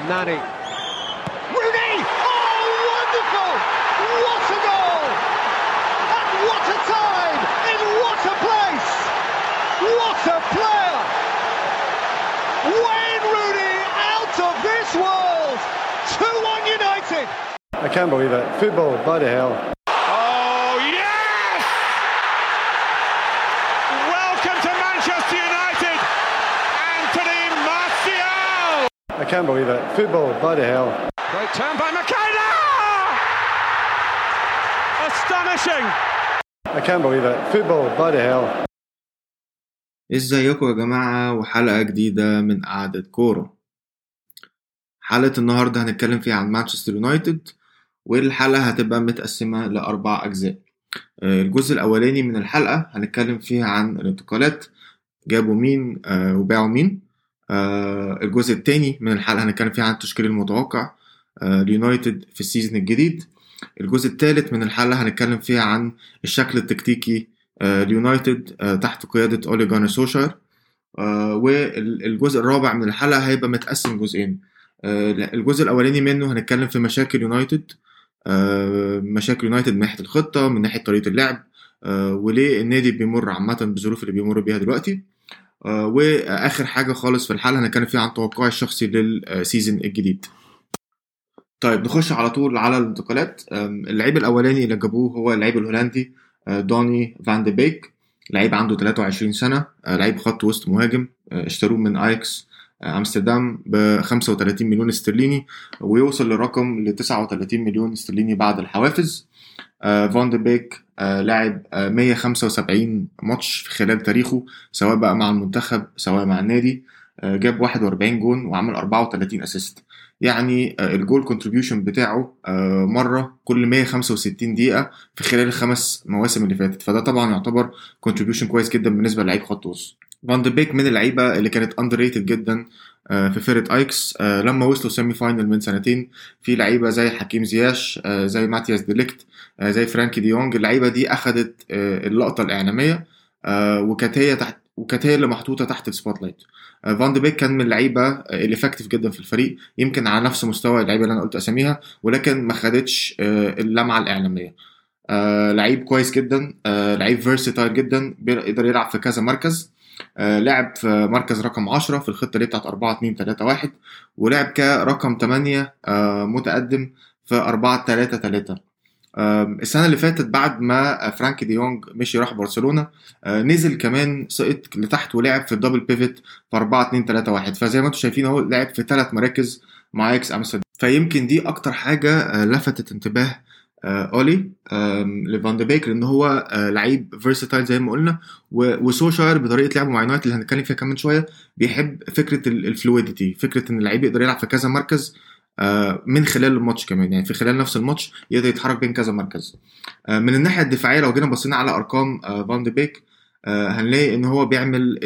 Nani. Rooney! Oh, wonderful! What a goal! And what a time! In what a place! What a player! Wayne Rooney out of this world! 2-1 United! I can't believe it. Football, bloody hell. Oh, yes! Welcome to Manchester United, Anthony Martial! I can't believe it. Football, bloody hell. Great turn by Makeda! Astonishing! I can't believe it. Football, bloody hell. ازيكم يا جماعة وحلقة جديدة من قعدة كورة حلقة النهاردة هنتكلم فيها عن مانشستر يونايتد والحلقة هتبقى متقسمة لأربع أجزاء آه، الجزء الأولاني من الحلقة هنتكلم فيها عن الانتقالات جابوا مين آه، وباعوا مين آه، الجزء التاني من الحلقة هنتكلم فيها عن التشكيل المتوقع آه، ليونايتد في السيزون الجديد الجزء الثالث من الحلقة هنتكلم فيها عن الشكل التكتيكي آه، ليونايتد آه، تحت قيادة أولي جانر سوشار آه، والجزء الرابع من الحلقة هيبقى متقسم جزئين آه، الجزء الأولاني منه هنتكلم في مشاكل يونايتد آه، مشاكل يونايتد من ناحية الخطة من ناحية طريقة اللعب آه، وليه النادي بيمر عامة بالظروف اللي بيمر بيها دلوقتي آه، وآخر حاجة خالص في الحلقة هنتكلم فيها عن توقعي الشخصي للسيزون الجديد طيب نخش على طول على الانتقالات أم، اللعيب الاولاني اللي جابوه هو اللعيب الهولندي آه، دوني فان دي بيك لعيب عنده 23 سنه آه، لعيب خط وسط مهاجم آه، اشتروه من ايكس آه، امستردام ب 35 مليون استرليني ويوصل للرقم ل 39 مليون استرليني بعد الحوافز آه، فان دي بيك آه، لاعب آه، 175 ماتش في خلال تاريخه سواء بقى مع المنتخب سواء مع النادي آه، جاب 41 جون وعمل 34 اسيست يعني آه، الجول كونتريبيوشن بتاعه آه، مره كل 165 دقيقه في خلال الخمس مواسم اللي فاتت فده طبعا يعتبر كونتريبيوشن كويس جدا بالنسبه للعيب خط وسط فان دي بيك من اللعيبه اللي كانت اندر ريتد جدا آه، في فرقه ايكس آه، لما وصلوا سيمي فاينل من سنتين في لعيبه زي حكيم زياش آه، زي ماتياس ديليكت آه، زي فرانكي دي يونج اللعيبه دي اخذت آه، اللقطه الاعلاميه آه، وكانت هي تحت وكانت هي اللي محطوطه تحت السبوت لايت آه، فان دي بيك كان من اللعيبه اللي افكتيف جدا في الفريق يمكن على نفس مستوى اللعيبه اللي انا قلت اساميها ولكن ما خدتش آه، اللمعه الاعلاميه آه، لعيب كويس جدا آه، لعيب فيرسيتايل جدا بيقدر يلعب في كذا مركز آه، لعب في مركز رقم 10 في الخطه اللي بتاعت 4 2 3 1 ولعب كرقم 8 آه، متقدم في 4 3 3 آم، السنه اللي فاتت بعد ما فرانك دي يونج مشي راح برشلونه آه، نزل كمان سقط لتحت ولعب في الدبل بيفت في 4 2 3 1 فزي ما انتم شايفين اهو لعب في ثلاث مراكز مع اكس امستردام فيمكن دي اكتر حاجه آه، لفتت انتباه آه، اولي آم، لفان دي بيك لان هو آه، لعيب فيرساتايل زي ما قلنا و- وسوشاير بطريقه لعبه مع يونايتد اللي هنتكلم فيها كمان شويه بيحب فكره الفلويديتي فكره ان اللعيب يقدر يلعب في كذا مركز آه، من خلال الماتش كمان يعني في خلال نفس الماتش يقدر يتحرك بين كذا مركز آه، من الناحيه الدفاعيه لو جينا بصينا على ارقام آه، فان دي بيك آه، هنلاقي ان هو بيعمل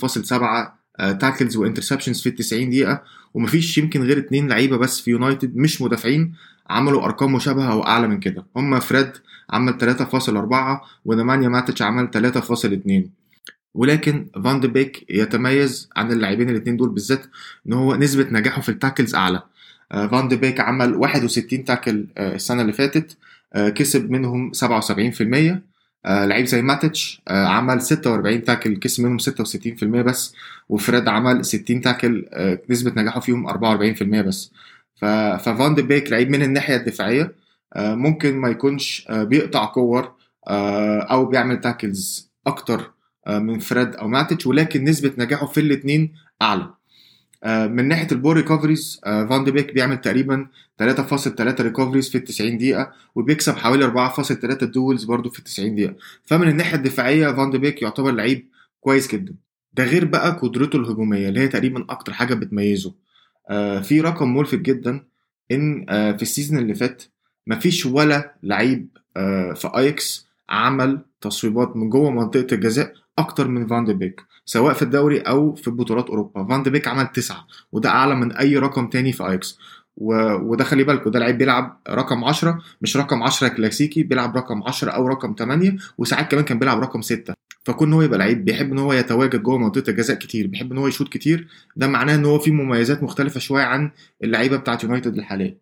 2.7 تاكلز وانترسبشنز في ال 90 دقيقه ومفيش يمكن غير اتنين لعيبه بس في يونايتد مش مدافعين عملوا ارقام مشابهه او اعلى من كده هم فريد عمل 3.4 ونمانيا ماتش عمل 3.2 ولكن فان دي بيك يتميز عن اللاعبين الاثنين دول بالذات ان هو نسبه نجاحه في التاكلز اعلى آه، فان دي بيك عمل 61 تاكل آه، السنه اللي فاتت آه، كسب منهم 77% آه، لعيب زي ماتش آه، عمل 46 تاكل كسب منهم 66% بس وفريد عمل 60 تاكل آه، نسبه نجاحه فيهم 44% بس ف- ففان دي بيك لعيب من الناحيه الدفاعيه آه، ممكن ما يكونش آه، بيقطع كور آه، او بيعمل تاكلز اكتر آه، من فريد او ماتش ولكن نسبه نجاحه في الاثنين اعلى آه، من ناحيه البول ريكفريز فان دي بيك بيعمل تقريبا 3.3 ريكفريز في ال 90 دقيقه وبيكسب حوالي 4.3 دولز برضو في ال 90 دقيقه فمن الناحيه الدفاعيه فان دي بيك يعتبر لعيب كويس جدا ده غير بقى قدرته الهجوميه اللي هي تقريبا اكتر حاجه بتميزه آه، في رقم ملفت جدا ان آه، في السيزون اللي فات مفيش ولا لعيب آه، في ايكس عمل تصويبات من جوه منطقه الجزاء اكتر من فان دي بيك سواء في الدوري او في بطولات اوروبا فان دي بيك عمل تسعة وده اعلى من اي رقم تاني في ايكس و... وده خلي بالكوا ده لعيب بيلعب رقم 10 مش رقم 10 كلاسيكي بيلعب رقم 10 او رقم 8 وساعات كمان كان بيلعب رقم 6 فكون هو يبقى لعيب بيحب ان هو يتواجد جوه منطقه الجزاء كتير بيحب ان هو يشوط كتير ده معناه ان هو فيه مميزات مختلفه شويه عن اللعيبه بتاعت يونايتد الحاليه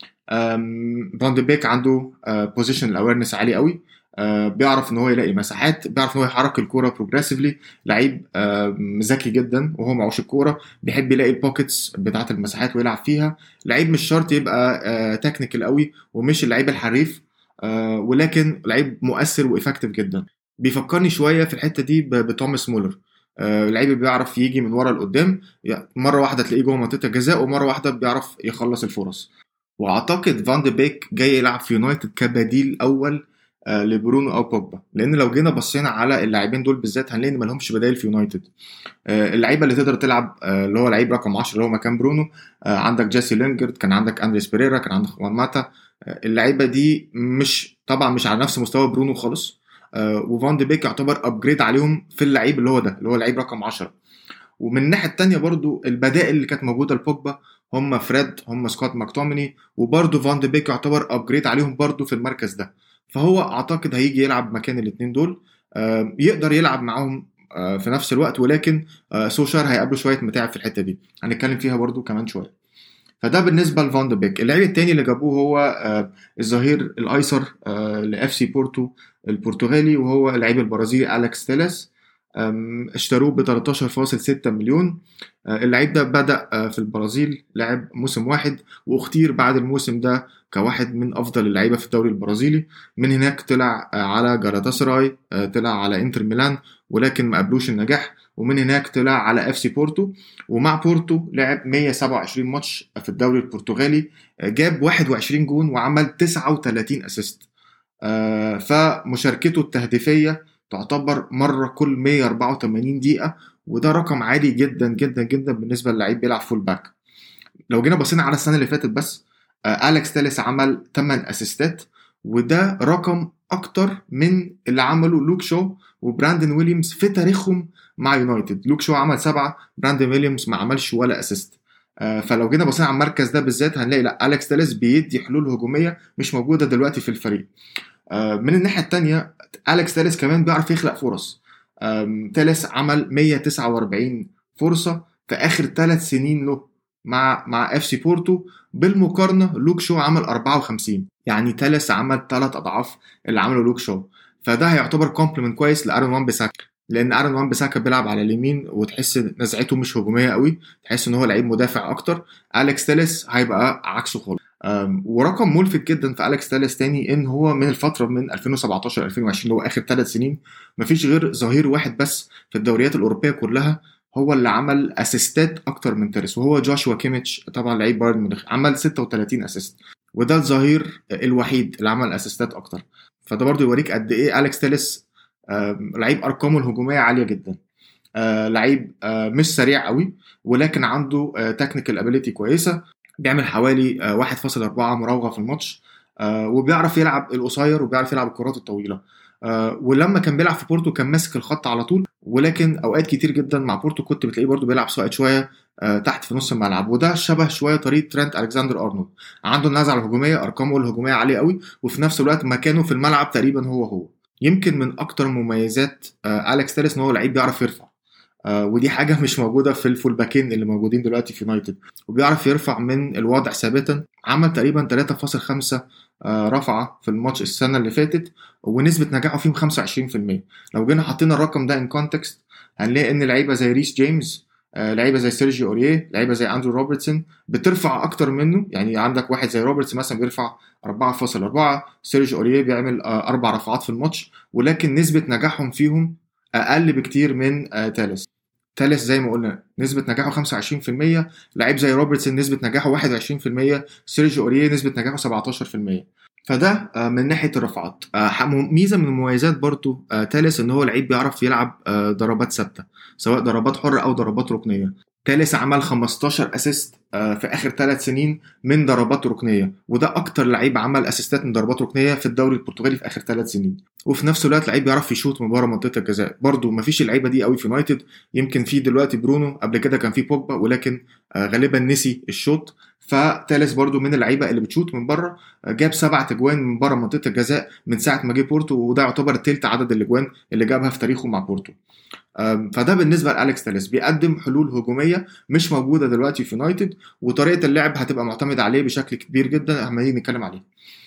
فان دي بيك عنده بوزيشن اويرنس عالي قوي آه، بيعرف ان هو يلاقي مساحات بيعرف ان هو يحرك الكوره بروجريسively لعيب آه، ذكي جدا وهو معوش الكوره بيحب يلاقي البوكيتس بتاعه المساحات ويلعب فيها لعيب مش شرط يبقى تكنيكال قوي ومش اللعيب الحريف آه، ولكن لعيب مؤثر وافكتيف جدا بيفكرني شويه في الحته دي ب- بتوماس مولر آه، لعيب بيعرف يجي من ورا لقدام يعني مره واحده تلاقيه جوه منطقه الجزاء ومره واحده بيعرف يخلص الفرص واعتقد فان دي بيك جاي يلعب في يونايتد كبديل اول آه، لبرونو او بوجبا لان لو جينا بصينا على اللاعبين دول بالذات هنلاقي ان مالهمش بدايل في يونايتد آه، اللعيبه اللي تقدر تلعب آه، اللي هو لعيب رقم 10 اللي هو مكان برونو آه، عندك جيسي لينجرد كان عندك اندريس بيريرا كان عندك خوان ماتا آه، اللعيبه دي مش طبعا مش على نفس مستوى برونو خالص آه، وفان دي بيك يعتبر ابجريد عليهم في اللعيب اللي هو ده اللي هو لعيب رقم 10 ومن الناحيه الثانيه برضو البدائل اللي كانت موجوده لبوجبا هم فريد هم سكوت ماكتوميني وبرضو فان دي بيك يعتبر ابجريد عليهم برضو في المركز ده فهو اعتقد هيجي يلعب مكان الاثنين دول آه، يقدر يلعب معاهم آه، في نفس الوقت ولكن آه، سوشار هيقابله شويه متاعب في الحته دي هنتكلم فيها برضو كمان شويه فده بالنسبه لفان دي بيك اللعيب التاني اللي جابوه هو آه، الظهير الايسر لاف سي بورتو البرتغالي وهو اللعيب البرازيلي اليكس تيلس أم، اشتروه ب 13.6 مليون آه، اللعيب ده بدأ آه، في البرازيل لعب موسم واحد واختير بعد الموسم ده كواحد من افضل اللعيبه في الدوري البرازيلي من هناك طلع آه، على جالاتاسراي آه، طلع على انتر ميلان ولكن ما قابلوش النجاح ومن هناك طلع على اف سي بورتو ومع بورتو لعب 127 ماتش في الدوري البرتغالي آه، جاب 21 جون وعمل 39 اسيست آه، فمشاركته التهديفيه تعتبر مره كل 184 دقيقه وده رقم عالي جدا جدا جدا بالنسبه للعيب بيلعب فول باك لو جينا بصينا على السنه اللي فاتت بس آه، اليكس تاليس عمل 8 اسيستات وده رقم اكتر من اللي عمله لوك شو وبراندن ويليامز في تاريخهم مع يونايتد لوك شو عمل سبعة براندن ويليامز ما عملش ولا اسيست آه، فلو جينا بصينا على المركز ده بالذات هنلاقي لا اليكس تاليس بيدي حلول هجوميه مش موجوده دلوقتي في الفريق آه، من الناحيه الثانيه اليكس تاليس كمان بيعرف يخلق فرص آم، تاليس عمل 149 فرصه في اخر ثلاث سنين له مع مع اف سي بورتو بالمقارنه لوك شو عمل 54 يعني تاليس عمل ثلاث اضعاف اللي عمله لوك شو فده هيعتبر كومبلمنت كويس لارون وان بيساكا لان ارون وان بيساكا بيلعب على اليمين وتحس نزعته مش هجوميه قوي تحس ان هو لعيب مدافع اكتر اليكس تاليس هيبقى عكسه خالص أم، ورقم ملفت جدا في اليكس تاليس تاني ان هو من الفتره من 2017 2020 اللي هو اخر ثلاث سنين مفيش غير ظهير واحد بس في الدوريات الاوروبيه كلها هو اللي عمل اسيستات اكتر من تيرس وهو جوشوا كيميتش طبعا لعيب بايرن ميونخ عمل 36 اسيست وده الظهير الوحيد اللي عمل اسيستات اكتر فده برضو يوريك قد ايه اليكس تيلس آم، لعيب ارقامه الهجوميه عاليه جدا آه، لعيب آه، مش سريع قوي ولكن عنده تكنيكال ابيليتي كويسه بيعمل حوالي آه، 1.4 مراوغه في الماتش آه، وبيعرف يلعب القصير وبيعرف يلعب الكرات الطويله آه، ولما كان بيلعب في بورتو كان ماسك الخط على طول ولكن اوقات كتير جدا مع بورتو كنت بتلاقيه برضو بيلعب ساقط شويه آه، تحت في نص الملعب وده شبه شويه طريقه ترينت الكسندر ارنولد عنده النزعه الهجوميه ارقامه الهجوميه عاليه قوي وفي نفس الوقت مكانه في الملعب تقريبا هو هو يمكن من اكتر مميزات آه، اليكس تيلس ان هو لعيب بيعرف يرفع آه، ودي حاجه مش موجوده في الفول باكين اللي موجودين دلوقتي في يونايتد وبيعرف يرفع من الوضع ثابتا عمل تقريبا 3.5 آه، رفعه في الماتش السنه اللي فاتت ونسبه نجاحه فيهم 25% لو جينا حطينا الرقم ده ان كونتكست هنلاقي ان لعيبه زي ريس جيمس آه، لعيبه زي سيرجيو اوريه لعيبه زي اندرو روبرتسون بترفع اكتر منه يعني عندك واحد زي روبرتس مثلا بيرفع 4.4 سيرجيو اوريه بيعمل آه، اربع رفعات في الماتش ولكن نسبه نجاحهم فيهم اقل بكتير من آه، تالس تالس زي ما قلنا نسبة نجاحه 25% لعيب زي روبرتسون نسبة نجاحه 21% سيرجيو اوريه نسبة نجاحه 17% فده آه، من ناحية الرفعات آه، ح- ميزة من المميزات برضو آه، تالس ان هو لعيب بيعرف يلعب آه، ضربات ثابتة سواء ضربات حرة او ضربات ركنية تالس عمل 15 اسيست آه، في اخر ثلاث سنين من ضربات ركنيه وده اكتر لعيب عمل اسيستات من ضربات ركنيه في الدوري البرتغالي في اخر ثلاث سنين وفي نفس الوقت لعيب بيعرف يشوط من بره منطقه الجزاء برضه مفيش اللعيبه دي قوي في يونايتد يمكن في دلوقتي برونو قبل كده كان في بوجبا ولكن آه، غالبا نسي الشوط فتاليس برضو من اللعيبه اللي بتشوت من بره جاب سبع تجوان من بره منطقه الجزاء من ساعه ما جه بورتو وده يعتبر تلت عدد الاجوان اللي جابها في تاريخه مع بورتو أم، فده بالنسبه لالكس تاليس بيقدم حلول هجوميه مش موجوده دلوقتي في يونايتد وطريقه اللعب هتبقى معتمده عليه بشكل كبير جدا لما نيجي نتكلم عليه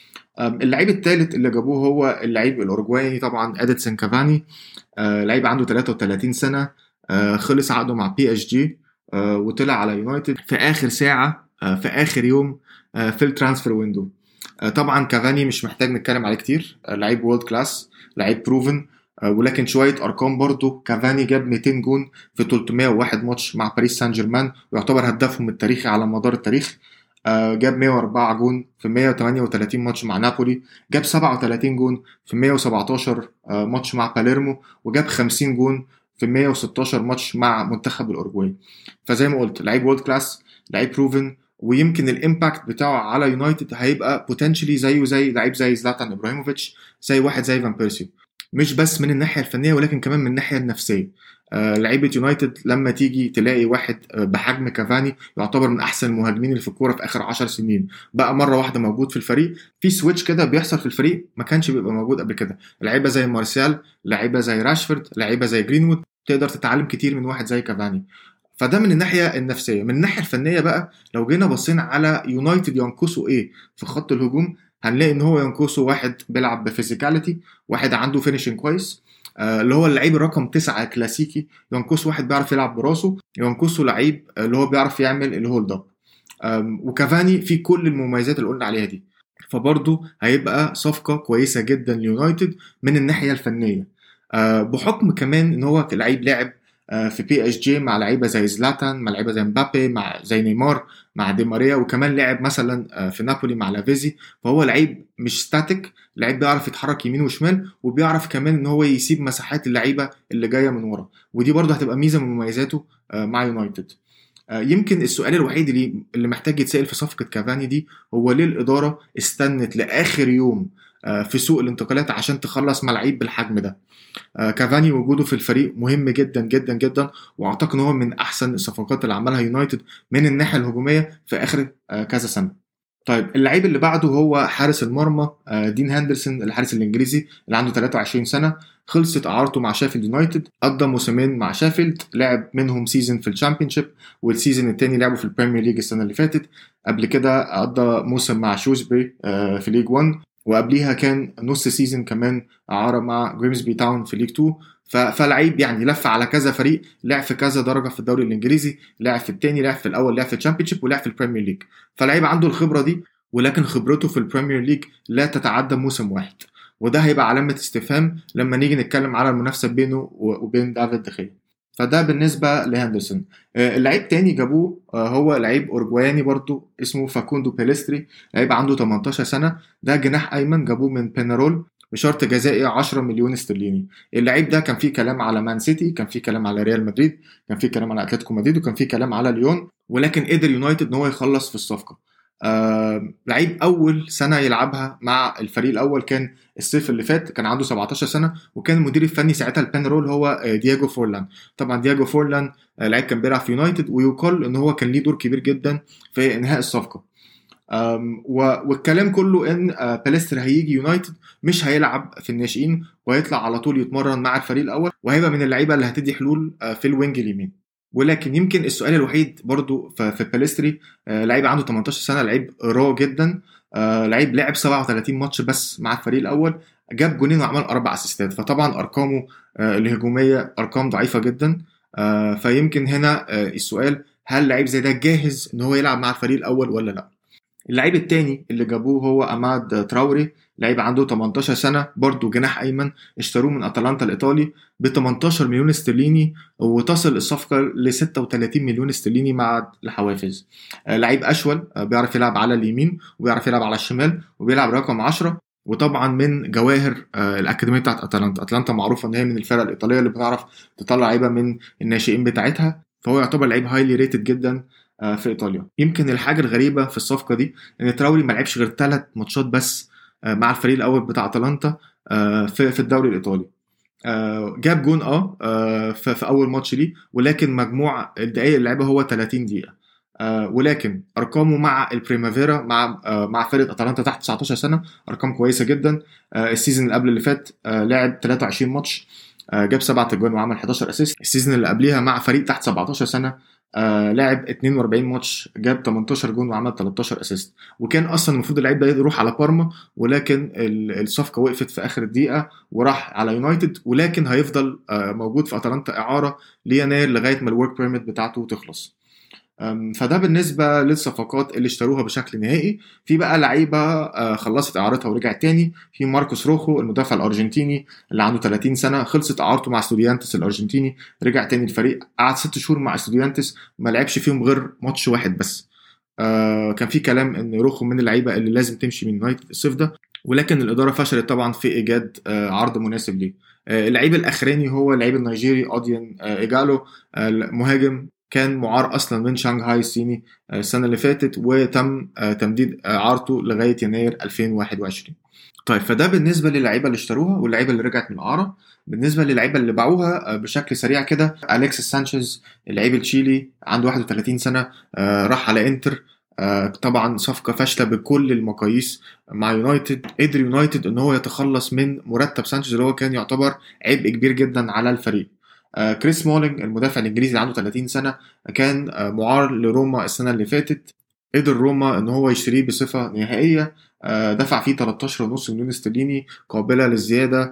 أم، اللعيب الثالث اللي جابوه هو اللعيب الاورجوايني طبعا اديتسون كافاني آه، لعيب عنده 33 سنه آه، خلص عقده مع بي اس جي وطلع على يونايتد في اخر ساعه آه، في اخر يوم آه، في الترانسفير ويندو آه، طبعا كافاني مش محتاج نتكلم عليه كتير آه، لعيب وورلد كلاس لعيب بروفن ولكن شويه ارقام برضه كافاني جاب 200 جون في 301 ماتش مع باريس سان جيرمان ويعتبر هدافهم التاريخي على مدار التاريخ آه، جاب 104 جون في 138 ماتش مع نابولي جاب 37 جون في 117 آه، ماتش مع باليرمو وجاب 50 جون في 116 ماتش مع منتخب الاورجواي فزي ما قلت لعيب وورلد كلاس لعيب بروفن ويمكن الامباكت بتاعه على يونايتد هيبقى بوتنشلي زيه زي لعيب زي زلاتان ابراهيموفيتش زي واحد زي فان بيرسي مش بس من الناحيه الفنيه ولكن كمان من الناحيه النفسيه آه لعيبه يونايتد لما تيجي تلاقي واحد آه بحجم كافاني يعتبر من احسن المهاجمين اللي في الكوره في اخر 10 سنين بقى مره واحده موجود في الفريق في سويتش كده بيحصل في الفريق ما كانش بيبقى موجود قبل كده لعيبه زي مارسيال لعيبه زي راشفورد لعيبه زي جرينوود تقدر تتعلم كتير من واحد زي كافاني فده من الناحيه النفسيه من الناحيه الفنيه بقى لو جينا بصينا على يونايتد ينقصه ايه في خط الهجوم هنلاقي ان هو ينقصه واحد بيلعب بفيزيكاليتي واحد عنده فينيشنج كويس آه، اللي هو اللعيب الرقم تسعة كلاسيكي ينقصه واحد بيعرف يلعب براسه ينقصه لعيب آه، اللي هو بيعرف يعمل الهولد اب آم، وكافاني في كل المميزات اللي قلنا عليها دي فبرضه هيبقى صفقة كويسة جدا ليونايتد من الناحية الفنية آه، بحكم كمان ان هو لعيب لعب آه، في بي اس جي مع لعيبه زي زلاتان مع لعيبه زي مبابي مع زي نيمار مع دي ماريا وكمان لعب مثلا آه، في نابولي مع لافيزي فهو لعيب مش ستاتيك لعيب بيعرف يتحرك يمين وشمال وبيعرف كمان ان هو يسيب مساحات اللعيبه اللي جايه من ورا ودي برضه هتبقى ميزه من مميزاته آه، مع يونايتد آه، يمكن السؤال الوحيد اللي اللي محتاج يتسال في صفقه كافاني دي هو ليه الاداره استنت لاخر يوم آه، في سوق الانتقالات عشان تخلص مع لعيب بالحجم ده آه، كافاني وجوده في الفريق مهم جدا جدا جدا واعتقد ان هو من احسن الصفقات اللي عملها يونايتد من الناحيه الهجوميه في اخر آه، كذا سنه طيب اللعيب اللي بعده هو حارس المرمى آه، دين هاندرسون الحارس الانجليزي اللي عنده 23 سنه خلصت اعارته مع شافيلد يونايتد قضى موسمين مع شافيلد لعب منهم سيزون في الشامبيونشيب والسيزون التاني لعبه في البريمير ليج السنه اللي فاتت قبل كده قضى موسم مع شوزبي آه، في ليج 1 وقبليها كان نص سيزون كمان اعاره مع جريمسبي تاون في ليج 2 ف- فلعيب يعني لف على كذا فريق لعب في كذا درجه في الدوري الانجليزي لعب في الثاني لعب في الاول لعب في الشامبيونشيب ولعب في البريمير ليج فلعيب عنده الخبره دي ولكن خبرته في البريمير ليج لا تتعدى موسم واحد وده هيبقى علامه استفهام لما نيجي نتكلم على المنافسه بينه و- وبين دافيد دخيا فده بالنسبه لهندرسون آه، اللعيب تاني جابوه آه، هو لعيب اورجواياني برضو اسمه فاكوندو بيليستري لعيب عنده 18 سنه ده جناح ايمن جابوه من بينارول بشرط جزائي 10 مليون استرليني اللعيب ده كان فيه كلام على مان سيتي كان فيه كلام على ريال مدريد كان فيه كلام على اتلتيكو مدريد وكان فيه كلام على ليون ولكن قدر يونايتد ان هو يخلص في الصفقه آه لعيب اول سنه يلعبها مع الفريق الاول كان الصيف اللي فات كان عنده 17 سنه وكان المدير الفني ساعتها البانرول هو آه، دياجو فورلان طبعا دياجو فورلان آه، لعيب كان بيلعب في يونايتد ويقال ان هو كان ليه دور كبير جدا في انهاء الصفقه أم، و- والكلام كله ان آه، باليستر هيجي يونايتد مش هيلعب في الناشئين وهيطلع على طول يتمرن مع الفريق الاول وهيبقى من اللعيبه اللي هتدي حلول آه، في الوينج اليمين ولكن يمكن السؤال الوحيد برضو ف- في باليستري آه، لعيب عنده 18 سنه لعيب رو جدا آه، لعيب لعب 37 ماتش بس مع الفريق الاول جاب جونين وعمل اربع اسيستات فطبعا ارقامه آه، الهجوميه ارقام ضعيفه جدا آه، فيمكن هنا آه، السؤال هل لعيب زي ده جاهز ان هو يلعب مع الفريق الاول ولا لا اللعيب التاني اللي جابوه هو اماد تراوري لعيب عنده 18 سنه برضه جناح ايمن اشتروه من اتلانتا الايطالي ب 18 مليون استرليني وتصل الصفقه ل 36 مليون استرليني مع الحوافز آه، لعيب اشول آه، بيعرف يلعب على اليمين وبيعرف يلعب على الشمال وبيلعب رقم 10 وطبعا من جواهر آه، الاكاديميه بتاعت اتلانتا اتلانتا معروفه ان هي من الفرق الايطاليه اللي بتعرف تطلع لعيبه من الناشئين بتاعتها فهو يعتبر لعيب هايلي ريتد جدا آه، في ايطاليا يمكن الحاجه الغريبه في الصفقه دي ان تراوري ما لعبش غير ثلاث ماتشات بس آه، مع الفريق الاول بتاع اتلانتا آه، في في الدوري الايطالي آه، جاب جون اه آه، في في اول ماتش ليه ولكن مجموع الدقائق اللي لعبها هو 30 دقيقه آه ولكن ارقامه مع البريمافيرا مع آه مع فرقه اتلانتا تحت 19 سنه ارقام كويسه جدا آه السيزون اللي قبل اللي فات آه لعب 23 ماتش آه جاب 7 تجوان وعمل 11 اسيست السيزون اللي قبليها مع فريق تحت 17 سنه آه لعب 42 ماتش جاب 18 جون وعمل 13 اسيست وكان اصلا المفروض اللعيب ده يروح على بارما ولكن الصفقه وقفت في اخر الدقيقه وراح على يونايتد ولكن هيفضل آه موجود في اتلانتا اعاره ليناير لغايه ما الورك بيرميت بتاعته تخلص فده بالنسبه للصفقات اللي اشتروها بشكل نهائي في بقى لعيبه خلصت اعارتها ورجعت تاني في ماركوس روخو المدافع الارجنتيني اللي عنده 30 سنه خلصت اعارته مع ستوديانتس الارجنتيني رجع تاني الفريق قعد ست شهور مع ستوديانتس ما لعبش فيهم غير ماتش واحد بس كان في كلام ان روخو من اللعيبه اللي لازم تمشي من يونايتد الصيف ده ولكن الاداره فشلت طبعا في ايجاد عرض مناسب ليه اللعيب الاخراني هو اللعيب النيجيري اوديان ايجالو مهاجم كان معار اصلا من شانغهاي الصيني السنه اللي فاتت وتم تمديد اعارته لغايه يناير 2021 طيب فده بالنسبه للعيبه اللي اشتروها واللعيبه اللي رجعت من الاعاره بالنسبه للعيبه اللي باعوها بشكل سريع كده اليكس سانشيز اللعيب التشيلي عنده 31 سنه راح على انتر طبعا صفقة فاشلة بكل المقاييس مع يونايتد قدر يونايتد ان هو يتخلص من مرتب سانشيز اللي هو كان يعتبر عبء كبير جدا على الفريق آه كريس مولينج المدافع الانجليزي اللي عنده 30 سنه كان آه معار لروما السنه اللي فاتت قدر روما ان هو يشتريه بصفه نهائيه آه دفع فيه 13.5 مليون استرليني قابله للزياده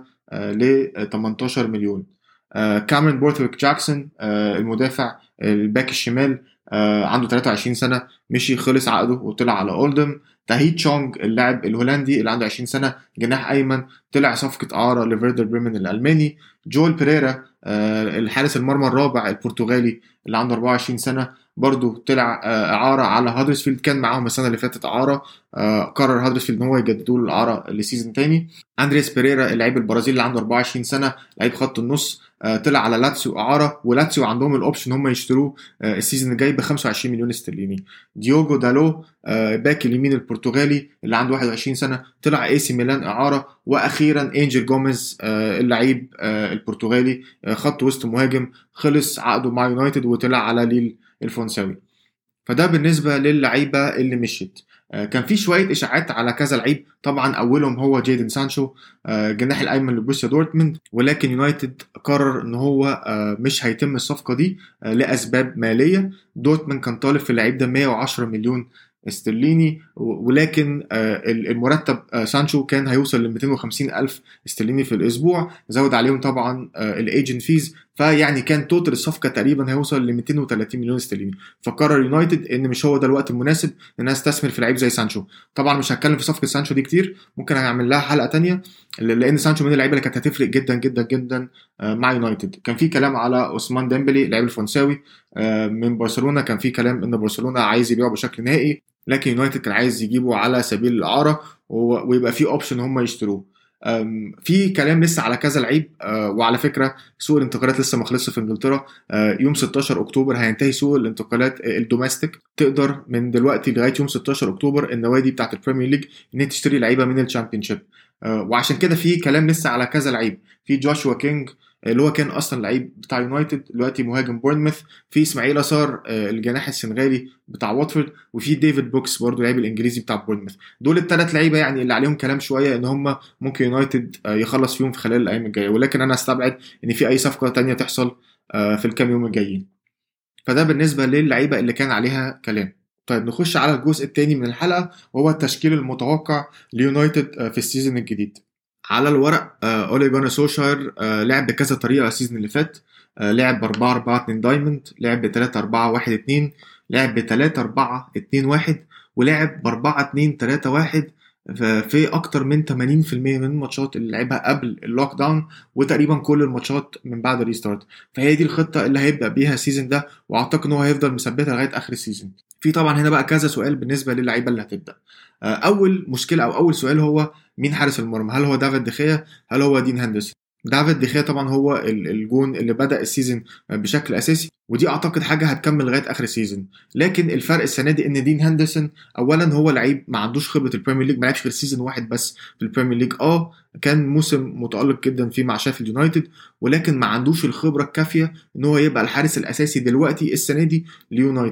ل 18 مليون كاميرون بورثويك جاكسون المدافع الباك الشمال عنده 23 سنه مشي خلص عقده وطلع على اولدم تاهيت تشونج اللاعب الهولندي اللي عنده 20 سنه جناح ايمن طلع صفقه اعاره لفيردر بريمن الالماني جوel بيريرا الحارس المرمى الرابع البرتغالي اللي عنده 24 سنه برضه طلع اعاره على هادرسفيلد كان معاهم السنه اللي فاتت اعاره قرر هادرسفيلد ان هو يجددوا له الاعاره لسيزون تاني اندريس بيريرا اللاعب البرازيلي اللي عنده 24 سنه لعيب خط النص طلع على لاتسيو اعاره ولاتسيو عندهم الاوبشن ان هم يشتروه السيزون الجاي ب 25 مليون استرليني ديوجو دالو باك اليمين البرتغالي اللي عنده 21 سنه طلع اي سي ميلان اعاره واخيرا انجل جوميز اللعيب البرتغالي خط وسط مهاجم خلص عقده مع يونايتد وطلع على ليل الفرنساوي فده بالنسبه للعيبه اللي مشيت كان في شويه اشاعات على كذا لعيب طبعا اولهم هو جيدن سانشو جناح الايمن لبروسيا دورتموند ولكن يونايتد قرر ان هو مش هيتم الصفقه دي لاسباب ماليه دورتموند كان طالب في اللعيب ده 110 مليون استرليني ولكن المرتب سانشو كان هيوصل ل 250 الف استرليني في الاسبوع زود عليهم طبعا الايجنت فيز فيعني كان توتال الصفقه تقريبا هيوصل ل 230 مليون استرليني فقرر يونايتد ان مش هو ده الوقت المناسب ان استثمر في لعيب زي سانشو طبعا مش هتكلم في صفقه سانشو دي كتير ممكن هنعمل لها حلقه تانية لان سانشو من اللعيبه اللي كانت هتفرق جدا جدا جدا مع يونايتد كان في كلام على عثمان ديمبلي اللاعب الفرنساوي من برشلونه كان في كلام ان برشلونه عايز يبيعه بشكل نهائي لكن يونايتد كان عايز يجيبه على سبيل الاعاره ويبقى في اوبشن هم يشتروه في كلام لسه على كذا لعيب وعلى فكره سوق الانتقالات لسه ما خلصش في انجلترا يوم 16 اكتوبر هينتهي سوق الانتقالات الدوماستيك تقدر من دلوقتي لغايه يوم 16 اكتوبر النوادي بتاعت البريمير ليج ان هي تشتري لعيبه من الشامبيونشيب وعشان كده في كلام لسه على كذا لعيب في جوشوا كينج اللي هو كان اصلا لعيب بتاع يونايتد دلوقتي مهاجم بورنموث في اسماعيل اصار الجناح السنغالي بتاع واتفورد وفي ديفيد بوكس برضه لعيب الانجليزي بتاع بورنموث دول الثلاث لعيبه يعني اللي عليهم كلام شويه ان هم ممكن يونايتد يخلص فيهم في خلال الايام الجايه ولكن انا استبعد ان في اي صفقه تانية تحصل في الكام يوم الجايين فده بالنسبه للعيبه اللي كان عليها كلام طيب نخش على الجزء الثاني من الحلقه وهو التشكيل المتوقع ليونايتد في السيزون الجديد على الورق اولي جونر سوشاير لعب بكذا طريقه السيزون اللي فات لعب ب 4 4 2 دايموند لعب ب 3 4 1 2 لعب ب 3 4 2 1 ولعب ب 4 2 3 1 في اكتر من 80% من الماتشات اللي لعبها قبل اللوك داون وتقريبا كل الماتشات من بعد الريستارت فهي دي الخطه اللي هيبدا بيها السيزون ده واعتقد ان هو هيفضل مثبتها لغايه اخر السيزون في طبعا هنا بقى كذا سؤال بالنسبه للعيبه اللي هتبدا اول مشكله او اول سؤال هو مين حارس المرمى هل هو دافيد دخيا هل هو دين هندرسون دافيد دخيا طبعا هو الجون اللي بدا السيزون بشكل اساسي ودي اعتقد حاجه هتكمل لغايه اخر السيزون لكن الفرق السنه دي ان دين هندرسون اولا هو لعيب ما عندوش خبره البريمير ليج ما لعبش غير سيزون واحد بس في البريمير ليج اه كان موسم متالق جدا فيه مع شافيلد يونايتد ولكن ما عندوش الخبره الكافيه ان هو يبقى الحارس الاساسي دلوقتي السنه دي ليونايتد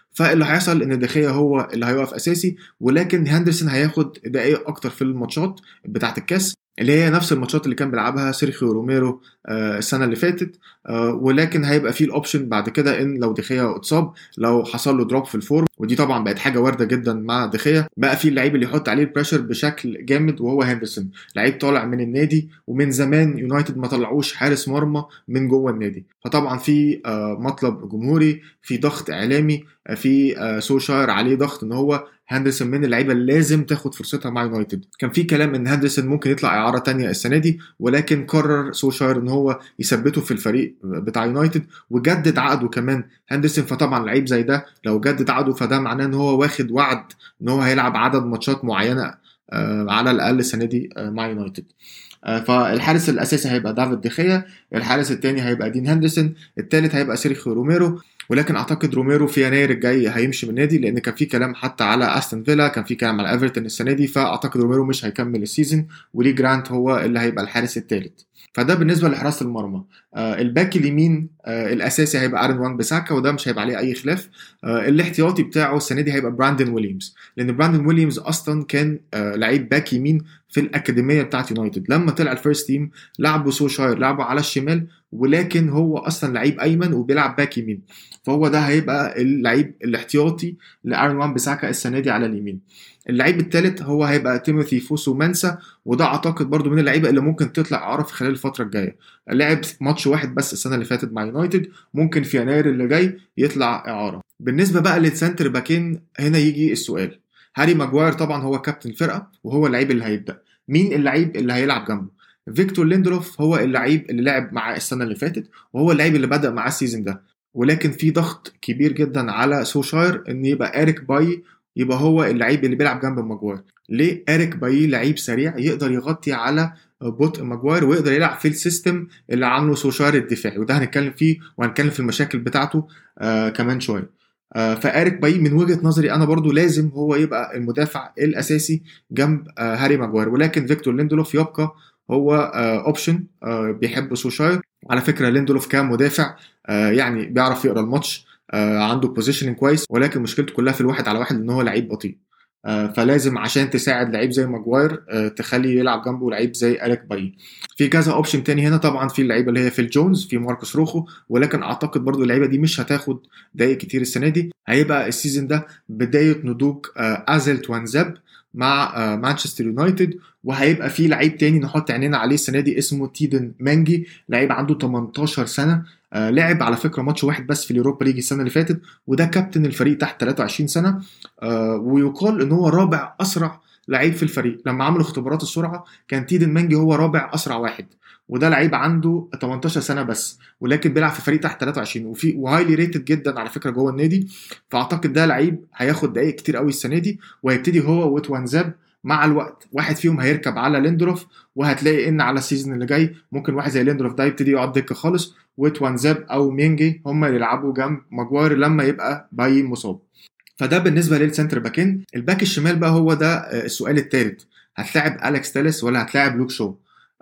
فاللي هيحصل ان دخيا هو اللي هيقف اساسي ولكن هندرسون هياخد دقائق اكتر في الماتشات بتاعه الكاس اللي هي نفس الماتشات اللي كان بيلعبها سيرخيو روميرو آه، السنه اللي فاتت آه، ولكن هيبقى فيه الاوبشن بعد كده ان لو دخيا اتصاب لو حصل له دروب في الفورم ودي طبعا بقت حاجه وارده جدا مع دخيا بقى في اللعيب اللي يحط عليه البريشر بشكل جامد وهو هندرسون لعيب طالع من النادي ومن زمان يونايتد ما طلعوش حارس مرمى من جوه النادي فطبعا في آه، مطلب جمهوري في ضغط اعلامي آه، في آه، سوشاير عليه ضغط ان هو هندرسون من اللعيبه اللي لازم تاخد فرصتها مع يونايتد كان في كلام ان هندرسون ممكن يطلع اعاره تانية السنه دي ولكن قرر سوشاير ان هو يثبته في الفريق بتاع يونايتد وجدد عقده كمان هندرسون فطبعا لعيب زي ده لو جدد عقده فده معناه ان هو واخد وعد ان هو هيلعب عدد ماتشات معينه آه، على الاقل السنه دي آه، مع يونايتد آه، فالحارس الاساسي هيبقى دافيد دخيا الحارس الثاني هيبقى دين هندرسون الثالث هيبقى سيرخيو روميرو ولكن اعتقد روميرو في يناير الجاي هيمشي من النادي لان كان في كلام حتى على استون فيلا كان في كلام على ايفرتون السنه دي فاعتقد روميرو مش هيكمل السيزون ولي جرانت هو اللي هيبقى الحارس الثالث فده بالنسبه لحراسه المرمى آه الباك اليمين آه الاساسي هيبقى ارن وان بيساكا وده مش هيبقى عليه اي خلاف آه الاحتياطي بتاعه السنه دي هيبقى براندن ويليامز لان براندن ويليامز اصلا كان آه لعيب باك يمين في الاكاديميه بتاعت يونايتد لما طلع الفيرست تيم لعبوا سوشاير لعبوا على الشمال ولكن هو اصلا لعيب ايمن وبيلعب باك يمين فهو ده هيبقى اللعيب الاحتياطي لارن وان بيساكا السنه دي على اليمين اللعيب الثالث هو هيبقى تيموثي فوسو منسا وده اعتقد برضو من اللعيبه اللي ممكن تطلع اعاره في خلال الفتره الجايه لعب ماتش واحد بس السنه اللي فاتت مع يونايتد ممكن في يناير اللي جاي يطلع اعاره بالنسبه بقى للسنتر باكين هنا يجي السؤال هاري ماجواير طبعا هو كابتن الفرقه وهو اللعيب اللي هيبدا مين اللعيب اللي هيلعب جنبه فيكتور ليندروف هو اللعيب اللي لعب معاه السنه اللي فاتت وهو اللعيب اللي بدا معاه السيزون ده ولكن في ضغط كبير جدا على سوشاير ان يبقى اريك باي يبقى هو اللعيب اللي بيلعب جنب ماجواير ليه اريك باي لعيب سريع يقدر يغطي على بطء ماجواير ويقدر يلعب في السيستم اللي عامله سوشاير الدفاعي وده هنتكلم فيه وهنتكلم في المشاكل بتاعته آه كمان شويه آه فاريك باي من وجهه نظري انا برضو لازم هو يبقى المدافع الاساسي جنب آه هاري ماجواير ولكن فيكتور ليندولوف يبقى هو اوبشن آه بيحب سوشاير على فكره ليندولوف كان مدافع آه يعني بيعرف يقرا الماتش آه عنده بوزيشننج كويس ولكن مشكلته كلها في الواحد على واحد ان هو لعيب بطيء آه فلازم عشان تساعد لعيب زي ماجواير آه تخلي يلعب جنبه لعيب زي اريك باي في كذا اوبشن تاني هنا طبعا في اللعيبه اللي هي فيل جونز في ماركوس روخو ولكن اعتقد برضو اللعيبه دي مش هتاخد دقايق كتير السنه دي هيبقى السيزون ده بدايه نضوج آه ازل توانزاب مع مانشستر يونايتد وهيبقى في لعيب تاني نحط عينينا عليه السنه دي اسمه تيدن مانجي لعيب عنده 18 سنه آه لعب على فكره ماتش واحد بس في اليوروبا ليج السنه اللي فاتت وده كابتن الفريق تحت 23 سنه آه ويقال ان هو رابع اسرع لعيب في الفريق لما عملوا اختبارات السرعه كان تيدن مانجي هو رابع اسرع واحد وده لعيب عنده 18 سنه بس ولكن بيلعب في فريق تحت 23 وفي وهايلي ريتد جدا على فكره جوه النادي فاعتقد ده لعيب هياخد دقائق كتير قوي السنه دي وهيبتدي هو وتوانزاب مع الوقت واحد فيهم هيركب على ليندروف وهتلاقي ان على السيزون اللي جاي ممكن واحد زي ليندروف ده يبتدي يقعد دكه خالص وتوانزاب او مينجي هم اللي يلعبوا جنب ماجواير لما يبقى باي مصاب فده بالنسبه للسنتر باكين الباك الشمال بقى هو ده السؤال الثالث هتلاعب اليكس تيلس ولا هتلاعب لوك شو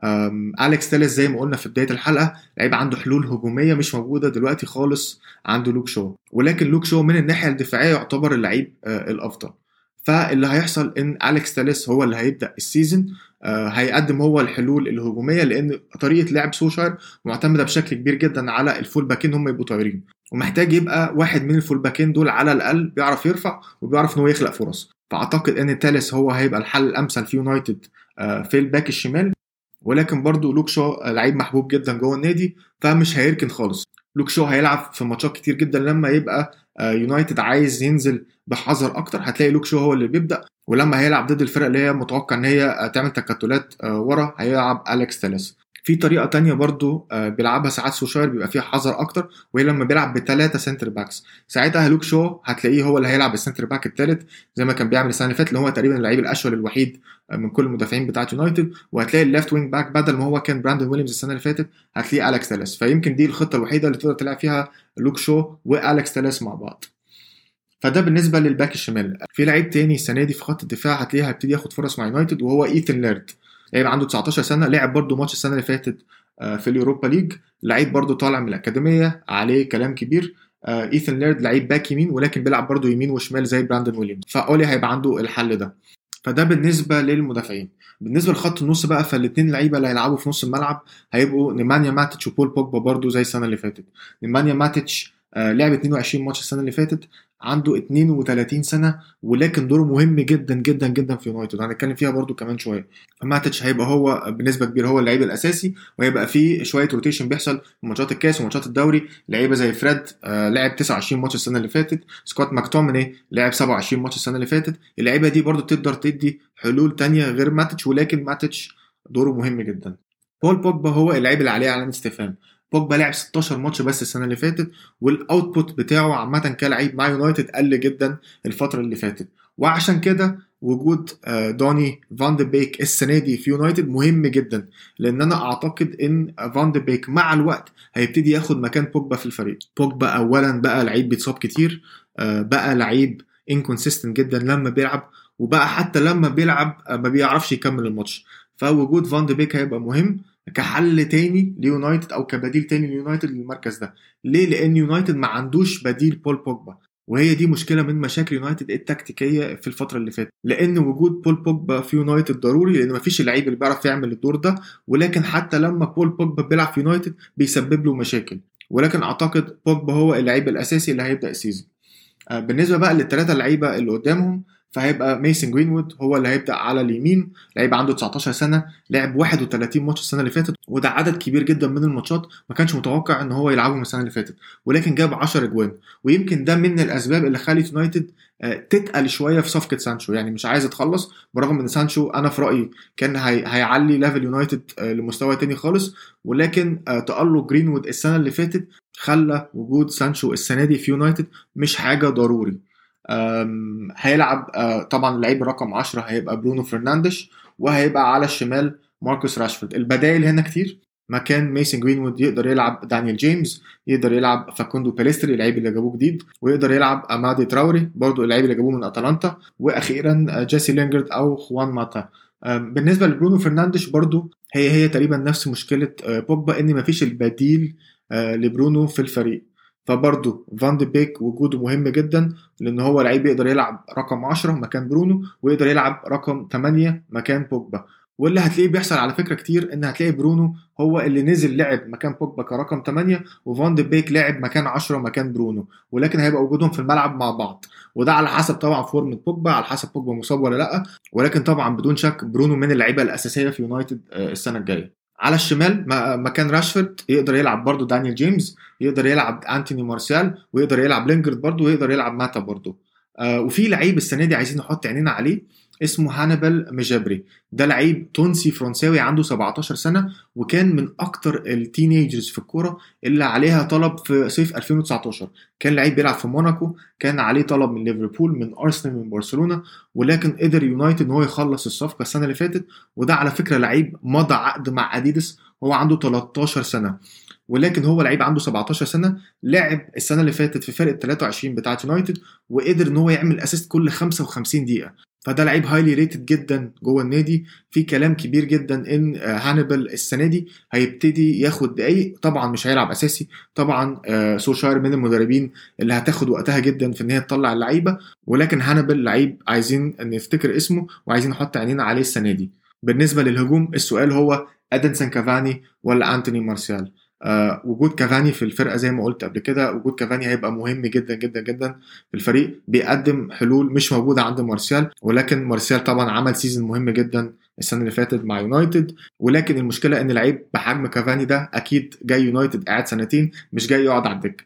اليكس تيلس زي ما قلنا في بدايه الحلقه لعيب عنده حلول هجوميه مش موجوده دلوقتي خالص عنده لوك شو ولكن لوك شو من الناحيه الدفاعيه يعتبر اللعيب الافضل فاللي هيحصل ان اليكس تاليس هو اللي هيبدا السيزون آه هيقدم هو الحلول الهجوميه لان طريقه لعب سوشاير معتمده بشكل كبير جدا على الفول باكين هم يبقوا طايرين ومحتاج يبقى واحد من الفول باكين دول على الاقل بيعرف يرفع وبيعرف ان هو يخلق فرص فاعتقد ان تاليس هو هيبقى الحل الامثل في يونايتد آه في الباك الشمال ولكن برضو لوك شو لعيب محبوب جدا جوه النادي فمش هيركن خالص لوك شو هيلعب في ماتشات كتير جدا لما يبقى يونايتد عايز ينزل بحذر اكتر هتلاقي لوك شو هو اللي بيبدا ولما هيلعب ضد الفرق اللي هي متوقع ان هي تعمل تكتلات ورا هيلعب اليكس تاليس في طريقه تانية برضو بيلعبها ساعات سوشاير بيبقى فيها حذر اكتر وهي لما بيلعب بثلاثه سنتر باكس ساعتها لوك شو هتلاقيه هو اللي هيلعب السنتر باك الثالث زي ما كان بيعمل السنه اللي فاتت اللي هو تقريبا اللعيب الاشول الوحيد من كل المدافعين بتاعه يونايتد وهتلاقي الليفت وينج باك بدل ما هو كان براندون ويليامز السنه اللي فاتت هتلاقيه اليكس تاليس فيمكن دي الخطه الوحيده اللي تقدر تلعب فيها لوك شو واليكس تاليس مع بعض فده بالنسبه للباك الشمال في لعيب تاني السنه دي في خط الدفاع هتلاقيه هيبتدي ياخد فرص مع يونايتد وهو ايثن ليرد لعيب عنده 19 سنه لعب برده ماتش السنه اللي فاتت في اليوروبا ليج لعيب برده طالع من الاكاديميه عليه كلام كبير آه ايثن ليرد لعيب باك يمين ولكن بيلعب برضه يمين وشمال زي براندون ويليامز فاولي هيبقى عنده الحل ده فده بالنسبه للمدافعين بالنسبه لخط النص بقى فالاثنين لعيبه اللي هيلعبوا في نص الملعب هيبقوا نيمانيا ماتيتش وبول بوجبا برضه زي السنه اللي فاتت نيمانيا ماتيتش آه لعب 22 ماتش السنه اللي فاتت عنده 32 سنه ولكن دوره مهم جدا جدا جدا في يونايتد هنتكلم فيها برضو كمان شويه ماتش هيبقى هو بنسبه كبيره هو اللعيب الاساسي وهيبقى فيه شويه روتيشن بيحصل في ماتشات الكاس وماتشات الدوري لعيبه زي فريد آه لعب 29 ماتش السنه اللي فاتت سكوت ماكتوميني لعب 27 ماتش السنه اللي فاتت اللعيبه دي برضو تقدر تدي حلول تانية غير ماتش ولكن ماتش دوره مهم جدا بول بوجبا هو اللعيب اللي عليه علامه استفهام بوجبا لعب 16 ماتش بس السنه اللي فاتت والاوتبوت بتاعه عامه كلاعب مع يونايتد قل جدا الفتره اللي فاتت وعشان كده وجود دوني فان دي بيك السنه دي في يونايتد مهم جدا لان انا اعتقد ان فان دي بيك مع الوقت هيبتدي ياخد مكان بوجبا في الفريق بوجبا اولا بقى لعيب بيتصاب كتير بقى لعيب انكونسيستنت جدا لما بيلعب وبقى حتى لما بيلعب ما بيعرفش يكمل الماتش فوجود فان دي بيك هيبقى مهم كحل تاني ليونايتد او كبديل تاني ليونايتد للمركز ده ليه لان يونايتد ما عندوش بديل بول بوجبا وهي دي مشكله من مشاكل يونايتد التكتيكيه في الفتره اللي فاتت لان وجود بول بوجبا في يونايتد ضروري لان مفيش اللعيب اللي بيعرف يعمل الدور ده ولكن حتى لما بول بوجبا بيلعب في يونايتد بيسبب له مشاكل ولكن اعتقد بوجبا هو اللعيب الاساسي اللي هيبدا السيزون بالنسبه بقى للثلاثه لعيبه اللي قدامهم فهيبقى ميسن جرينوود هو اللي هيبدا على اليمين لعيب عنده 19 سنه لعب 31 ماتش السنه اللي فاتت وده عدد كبير جدا من الماتشات ما كانش متوقع ان هو يلعبهم السنه اللي فاتت ولكن جاب 10 اجوان ويمكن ده من الاسباب اللي خلت يونايتد تتقل شويه في صفقه سانشو يعني مش عايز يتخلص برغم ان سانشو انا في رايي كان هي... هيعلي ليفل يونايتد لمستوى تاني خالص ولكن تالق جرينوود السنه اللي فاتت خلى وجود سانشو السنه دي في يونايتد مش حاجه ضروري هيلعب طبعا اللعيب رقم 10 هيبقى برونو فرنانديش وهيبقى على الشمال ماركوس راشفورد البدائل هنا كتير مكان ميسن جرينوود يقدر يلعب دانيال جيمس يقدر يلعب فاكوندو بيليستري اللعيب اللي جابوه جديد ويقدر يلعب امادي تراوري برضو اللعيب اللي جابوه من اتلانتا واخيرا جيسي لينجرد او خوان ماتا بالنسبه لبرونو فرنانديش برضو هي هي تقريبا نفس مشكله بوجبا ان مفيش البديل لبرونو في الفريق فبرضه فان دي بيك وجوده مهم جدا لان هو لعيب يقدر يلعب رقم 10 مكان برونو ويقدر يلعب رقم 8 مكان بوجبا واللي هتلاقيه بيحصل على فكره كتير ان هتلاقي برونو هو اللي نزل لعب مكان بوجبا كرقم 8 وفان دي بيك لعب مكان 10 مكان برونو ولكن هيبقى وجودهم في الملعب مع بعض وده على حسب طبعا فورمة بوجبا على حسب بوجبا مصاب ولا لا ولكن طبعا بدون شك برونو من اللعيبه الاساسيه في يونايتد السنه الجايه على الشمال مكان راشفورد يقدر يلعب برضه دانيال جيمس يقدر يلعب انتوني مارسيال ويقدر يلعب لينجرد برضه ويقدر يلعب ماتا برضه آه وفي لعيب السنه دي عايزين نحط عينينا عليه اسمه هانيبال مجابري ده لعيب تونسي فرنساوي عنده 17 سنه وكان من اكتر التينيجرز في الكوره اللي عليها طلب في صيف 2019 كان لعيب بيلعب في موناكو كان عليه طلب من ليفربول من ارسنال من برشلونه ولكن قدر يونايتد ان هو يخلص الصفقه السنه اللي فاتت وده على فكره لعيب مضى عقد مع اديداس هو عنده 13 سنه ولكن هو لعيب عنده 17 سنه لعب السنه اللي فاتت في فرقه 23 بتاعه يونايتد وقدر ان هو يعمل اسيست كل 55 دقيقه فده لعيب هايلي ريتد جدا جوه النادي في كلام كبير جدا ان هانيبال السنه دي هيبتدي ياخد دقايق طبعا مش هيلعب اساسي طبعا سوشاير من المدربين اللي هتاخد وقتها جدا في ان هي تطلع اللعيبه ولكن هانيبال لعيب عايزين نفتكر اسمه وعايزين نحط عينينا عليه السنه دي بالنسبه للهجوم السؤال هو ادنسون كافاني ولا انتوني مارسيال آه وجود كافاني في الفرقه زي ما قلت قبل كده وجود كافاني هيبقى مهم جدا جدا جدا في الفريق بيقدم حلول مش موجوده عند مارسيال ولكن مارسيال طبعا عمل سيزون مهم جدا السنه اللي فاتت مع يونايتد ولكن المشكله ان لعيب بحجم كافاني ده اكيد جاي يونايتد قاعد سنتين مش جاي يقعد على الدكه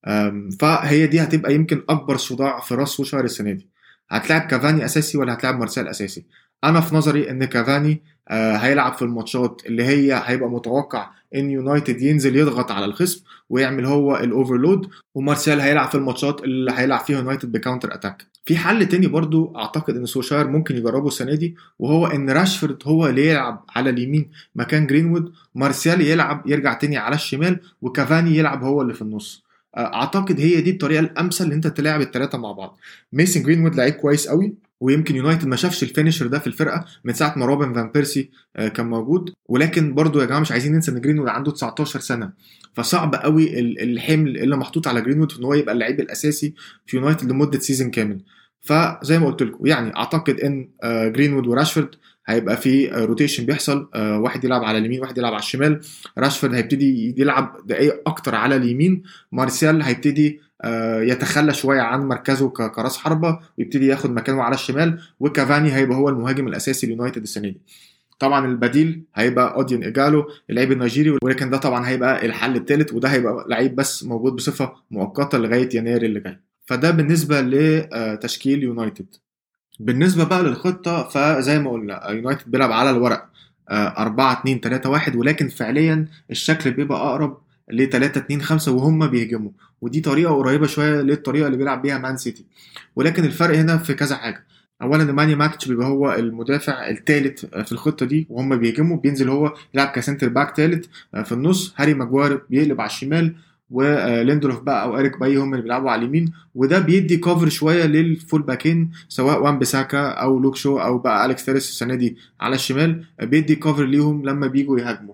فهي دي هتبقى يمكن اكبر صداع في راس سوشاير السنه دي هتلاعب كافاني اساسي ولا هتلاعب مارسيال اساسي انا في نظري ان كافاني آه هيلعب في الماتشات اللي هي هيبقى متوقع ان يونايتد ينزل يضغط على الخصم ويعمل هو الاوفرلود ومارسيال هيلعب في الماتشات اللي هيلعب فيها يونايتد بكاونتر اتاك في حل تاني برضو اعتقد ان سوشاير ممكن يجربه السنه دي وهو ان راشفورد هو اللي يلعب على اليمين مكان جرينوود مارسيال يلعب يرجع تاني على الشمال وكافاني يلعب هو اللي في النص اعتقد هي دي الطريقه الامثل ان انت تلعب الثلاثه مع بعض ميسن جرينوود لعيب كويس قوي ويمكن يونايتد ما شافش الفينشر ده في الفرقه من ساعه ما روبن فان بيرسي آه، كان موجود ولكن برضو يا جماعه مش عايزين ننسى ان جرينوود عنده 19 سنه فصعب قوي ال- الحمل اللي محطوط على جرينوود في ان هو يبقى اللعيب الاساسي في يونايتد لمده سيزون كامل فزي ما قلت لكم يعني اعتقد ان آه، جرينوود وراشفورد هيبقى في روتيشن بيحصل آه، واحد يلعب على اليمين واحد يلعب على الشمال راشفورد هيبتدي يلعب دقايق اكتر على اليمين مارسيال هيبتدي آه، يتخلى شويه عن مركزه ك- كراس حربه ويبتدي ياخد مكانه على الشمال وكافاني هيبقى هو المهاجم الاساسي ليونايتد السنه دي طبعا البديل هيبقى اوديون ايجالو اللعيب النيجيري ولكن ده طبعا هيبقى الحل الثالث وده هيبقى لعيب بس موجود بصفه مؤقته لغايه يناير اللي جاي فده بالنسبه لتشكيل يونايتد بالنسبه بقى للخطه فزي ما قلنا يونايتد بيلعب على الورق 4 2 3 1 ولكن فعليا الشكل بيبقى اقرب ل 3 2 5 وهم بيهجموا ودي طريقه قريبه شويه للطريقه اللي بيلعب بيها مان سيتي ولكن الفرق هنا في كذا حاجه اولا ماني ماتش بيبقى هو المدافع الثالث في الخطه دي وهم بيهجموا بينزل هو يلعب كسنتر باك ثالث في النص هاري ماجوار بيقلب على الشمال وليندروف بقى او اريك باي هم اللي بيلعبوا على اليمين وده بيدي كفر شويه للفول باكين سواء وان بيساكا او لوك شو او بقى اليكس تيريس السنه دي على الشمال بيدي كفر ليهم لما بيجوا يهاجموا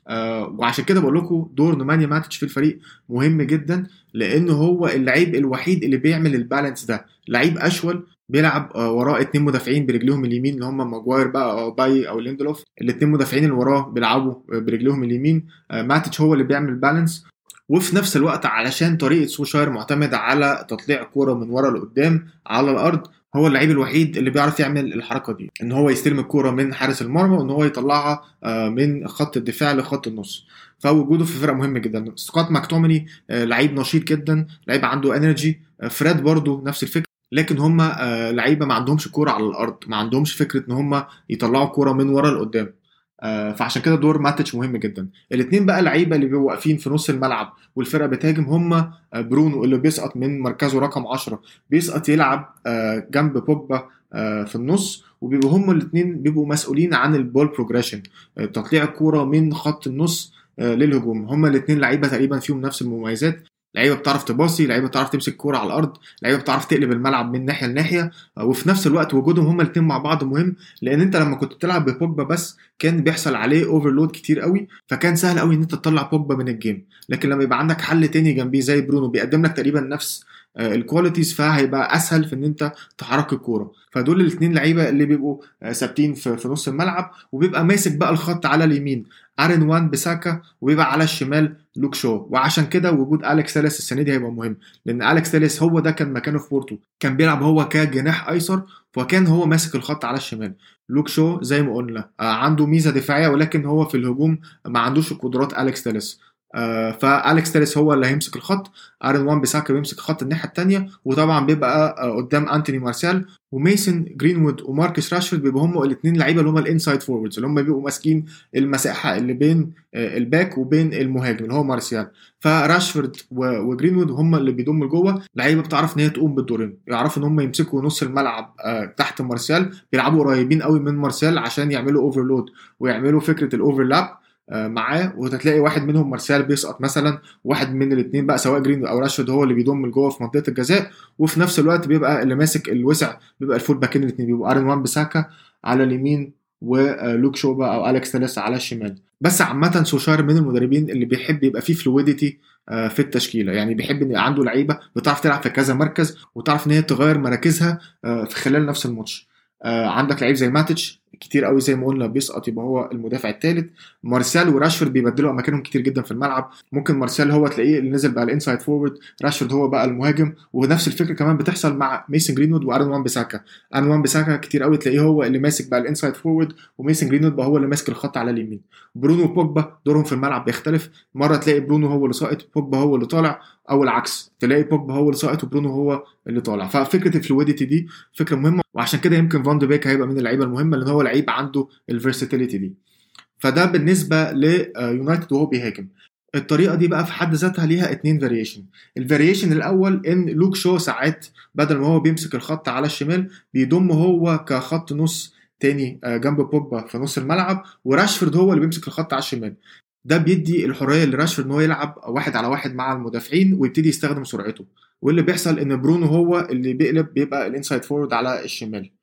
آه وعشان كده بقول لكم دور نومانيا ماتش في الفريق مهم جدا لانه هو اللعيب الوحيد اللي بيعمل البالانس ده لعيب اشول بيلعب آه وراه اتنين مدافعين برجليهم اليمين اللي هم ماجواير بقى او باي او ليندلوف الاتنين مدافعين اللي وراه بيلعبوا برجليهم اليمين آه ماتش هو اللي بيعمل بالانس وفي نفس الوقت علشان طريقه سوشاير معتمده على تطليع كوره من ورا لقدام على الارض هو اللعيب الوحيد اللي بيعرف يعمل الحركه دي ان هو يستلم الكوره من حارس المرمى وان هو يطلعها من خط الدفاع لخط النص فوجوده في فرقه مهم جدا سكوت ماكتوميني لعيب نشيط جدا لعيب عنده انرجي فريد برضو نفس الفكره لكن هم لعيبه ما عندهمش كوره على الارض ما عندهمش فكره ان هم يطلعوا كوره من ورا لقدام فعشان كده دور ماتش مهم جدا الاثنين بقى لعيبه اللي بيبقوا واقفين في نص الملعب والفرقه بتهاجم هم برونو اللي بيسقط من مركزه رقم 10 بيسقط يلعب جنب بوجبا في النص وبيبقوا هم الاثنين بيبقوا مسؤولين عن البول بروجريشن تطليع الكوره من خط النص للهجوم هم الاثنين لعيبه تقريبا فيهم نفس المميزات لعيبه بتعرف تباصي لعيبه بتعرف تمسك كوره على الارض لعيبه بتعرف تقلب الملعب من ناحيه لناحيه وفي نفس الوقت وجودهم هما الاثنين مع بعض مهم لان انت لما كنت بتلعب ببوجبا بس كان بيحصل عليه اوفرلود كتير قوي فكان سهل قوي ان انت تطلع بوجبا من الجيم لكن لما يبقى عندك حل تاني جنبيه زي برونو بيقدم لك تقريبا نفس الكواليتيز فهيبقى اسهل في ان انت تحرك الكوره فدول الاثنين لعيبه اللي بيبقوا ثابتين في نص الملعب وبيبقى ماسك بقى الخط على اليمين ارن وان بساكا وبيبقى على الشمال لوك شو وعشان كده وجود اليكس تيليس السنه دي هيبقى مهم لان اليكس تيليس هو ده كان مكانه في بورتو كان بيلعب هو كجناح ايسر فكان هو ماسك الخط على الشمال لوك شو زي ما قلنا عنده ميزه دفاعيه ولكن هو في الهجوم ما عندوش قدرات اليكس تيليس آه فاليكس تيريس هو اللي هيمسك الخط ارن وان بيساكا بيمسك خط الناحيه الثانيه وطبعا بيبقى آه قدام انتوني مارسيال وميسن جرينوود وماركس راشفورد بيبقوا هم الاثنين لعيبه اللي هم الانسايد فوردز اللي هم بيبقوا ماسكين المساحه اللي بين آه الباك وبين المهاجم اللي هو مارسيال فراشفورد وجرينوود هم اللي بيضموا لجوه لعيبه بتعرف ان هي تقوم بالدورين يعرفوا ان هم يمسكوا نص الملعب تحت مارسيال بيلعبوا قريبين قوي من مارسيال عشان يعملوا اوفرلود ويعملوا فكره الاوفرلاب معاه وهتلاقي واحد منهم مارسيال بيسقط مثلا واحد من الاثنين بقى سواء جرين او راشفورد هو اللي بيضم لجوه في منطقه الجزاء وفي نفس الوقت بيبقى اللي ماسك الوسع بيبقى الفول باكين الاثنين بيبقوا ارن وان بساكا على اليمين ولوك شوبا او اليكس تيليس على الشمال بس عامه سوشار من المدربين اللي بيحب يبقى فيه فلويديتي في التشكيله يعني بيحب ان عنده لعيبه بتعرف تلعب في كذا مركز وتعرف ان هي تغير مراكزها في خلال نفس الماتش عندك لعيب زي ماتش كتير قوي زي ما قلنا بيسقط يبقى هو المدافع الثالث مارسيال وراشفورد بيبدلوا اماكنهم كتير جدا في الملعب ممكن مارسيال هو تلاقيه اللي نزل بقى الانسايد فورورد راشفورد هو بقى المهاجم ونفس الفكره كمان بتحصل مع ميسن جرينوود وارن وان بيساكا ارن وان بيساكا كتير قوي تلاقيه هو اللي ماسك بقى الانسايد فورورد وميسن جرينوود بقى هو اللي ماسك الخط على اليمين برونو وبوجبا دورهم في الملعب بيختلف مره تلاقي برونو هو اللي ساقط بوجبا هو اللي طالع او العكس تلاقي بوجبا هو اللي ساقط وبرونو هو اللي طالع ففكره الفلويديتي دي فكره مهمه وعشان كده يمكن فان دي بيك هيبقى من اللعيبه المهمه لان هو لعيب عنده الفيرساتيليتي دي فده بالنسبه ليونايتد وهو بيهاجم الطريقه دي بقى في حد ذاتها ليها اتنين فاريشن الفاريشن الاول ان لوك شو ساعات بدل ما هو بيمسك الخط على الشمال بيضم هو كخط نص تاني جنب بوجبا في نص الملعب وراشفورد هو اللي بيمسك الخط على الشمال ده بيدي الحريه لراشفورد ان هو يلعب واحد على واحد مع المدافعين ويبتدي يستخدم سرعته واللي بيحصل ان برونو هو اللي بيقلب بيبقى الانسايد فورورد على الشمال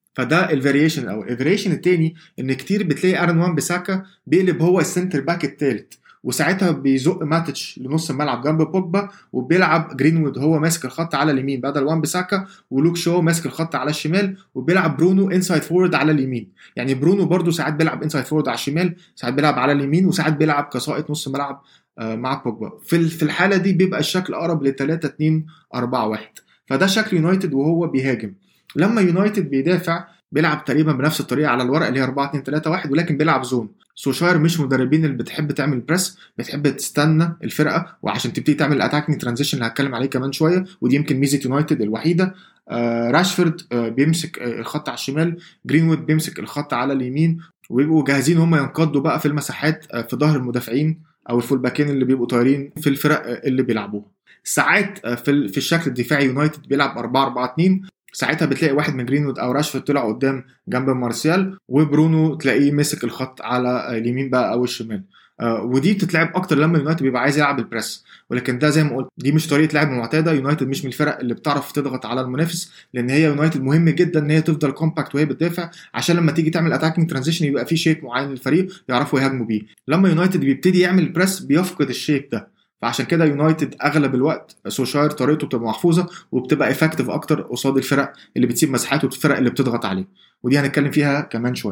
فده الفاريشن الاول الفاريشن التاني ان كتير بتلاقي ارن وان بيساكا بيقلب هو السنتر باك التالت وساعتها بيزق ماتش لنص الملعب جنب بوجبا وبيلعب جرينوود هو ماسك الخط على اليمين بدل وان بيساكا ولوك شو ماسك الخط على الشمال وبيلعب برونو انسايد فورورد على اليمين يعني برونو برضو ساعات بيلعب انسايد فورورد على الشمال ساعات بيلعب على اليمين وساعات بيلعب كسائط نص ملعب مع بوجبا في في الحاله دي بيبقى الشكل اقرب ل 3 2 4 1 فده شكل يونايتد وهو بيهاجم لما يونايتد بيدافع بيلعب تقريبا بنفس الطريقه على الورق اللي هي 4 2 3 1 ولكن بيلعب زون سوشاير مش مدربين اللي بتحب تعمل بريس بتحب تستنى الفرقه وعشان تبتدي تعمل الاتاكينج ترانزيشن اللي هتكلم عليه كمان شويه ودي يمكن ميزه يونايتد الوحيده آه راشفورد آه بيمسك آه الخط على الشمال جرينوود بيمسك الخط على اليمين ويبقوا جاهزين هم ينقضوا بقى في المساحات آه في ظهر المدافعين او الفول باكين اللي بيبقوا طايرين في الفرق آه اللي بيلعبوها ساعات آه في في الشكل الدفاعي يونايتد بيلعب 4 4 2 ساعتها بتلاقي واحد من جرينوود او راشفورد طلع قدام جنب مارسيال وبرونو تلاقيه مسك الخط على اليمين بقى او الشمال آه ودي بتتلعب اكتر لما يونايتد بيبقى عايز يلعب البريس ولكن ده زي ما قلت دي مش طريقه لعب معتاده يونايتد مش من الفرق اللي بتعرف تضغط على المنافس لان هي يونايتد مهم جدا ان هي تفضل كومباكت وهي بتدافع عشان لما تيجي تعمل اتاكينج ترانزيشن يبقى في شيب معين للفريق يعرفوا يهاجموا بيه لما يونايتد بيبتدي يعمل البريس بيفقد الشيب ده فعشان كده يونايتد اغلب الوقت سوشاير طريقته بتبقى محفوظه وبتبقى افكتيف اكتر قصاد الفرق اللي بتسيب مساحات والفرق اللي بتضغط عليه ودي هنتكلم فيها كمان شويه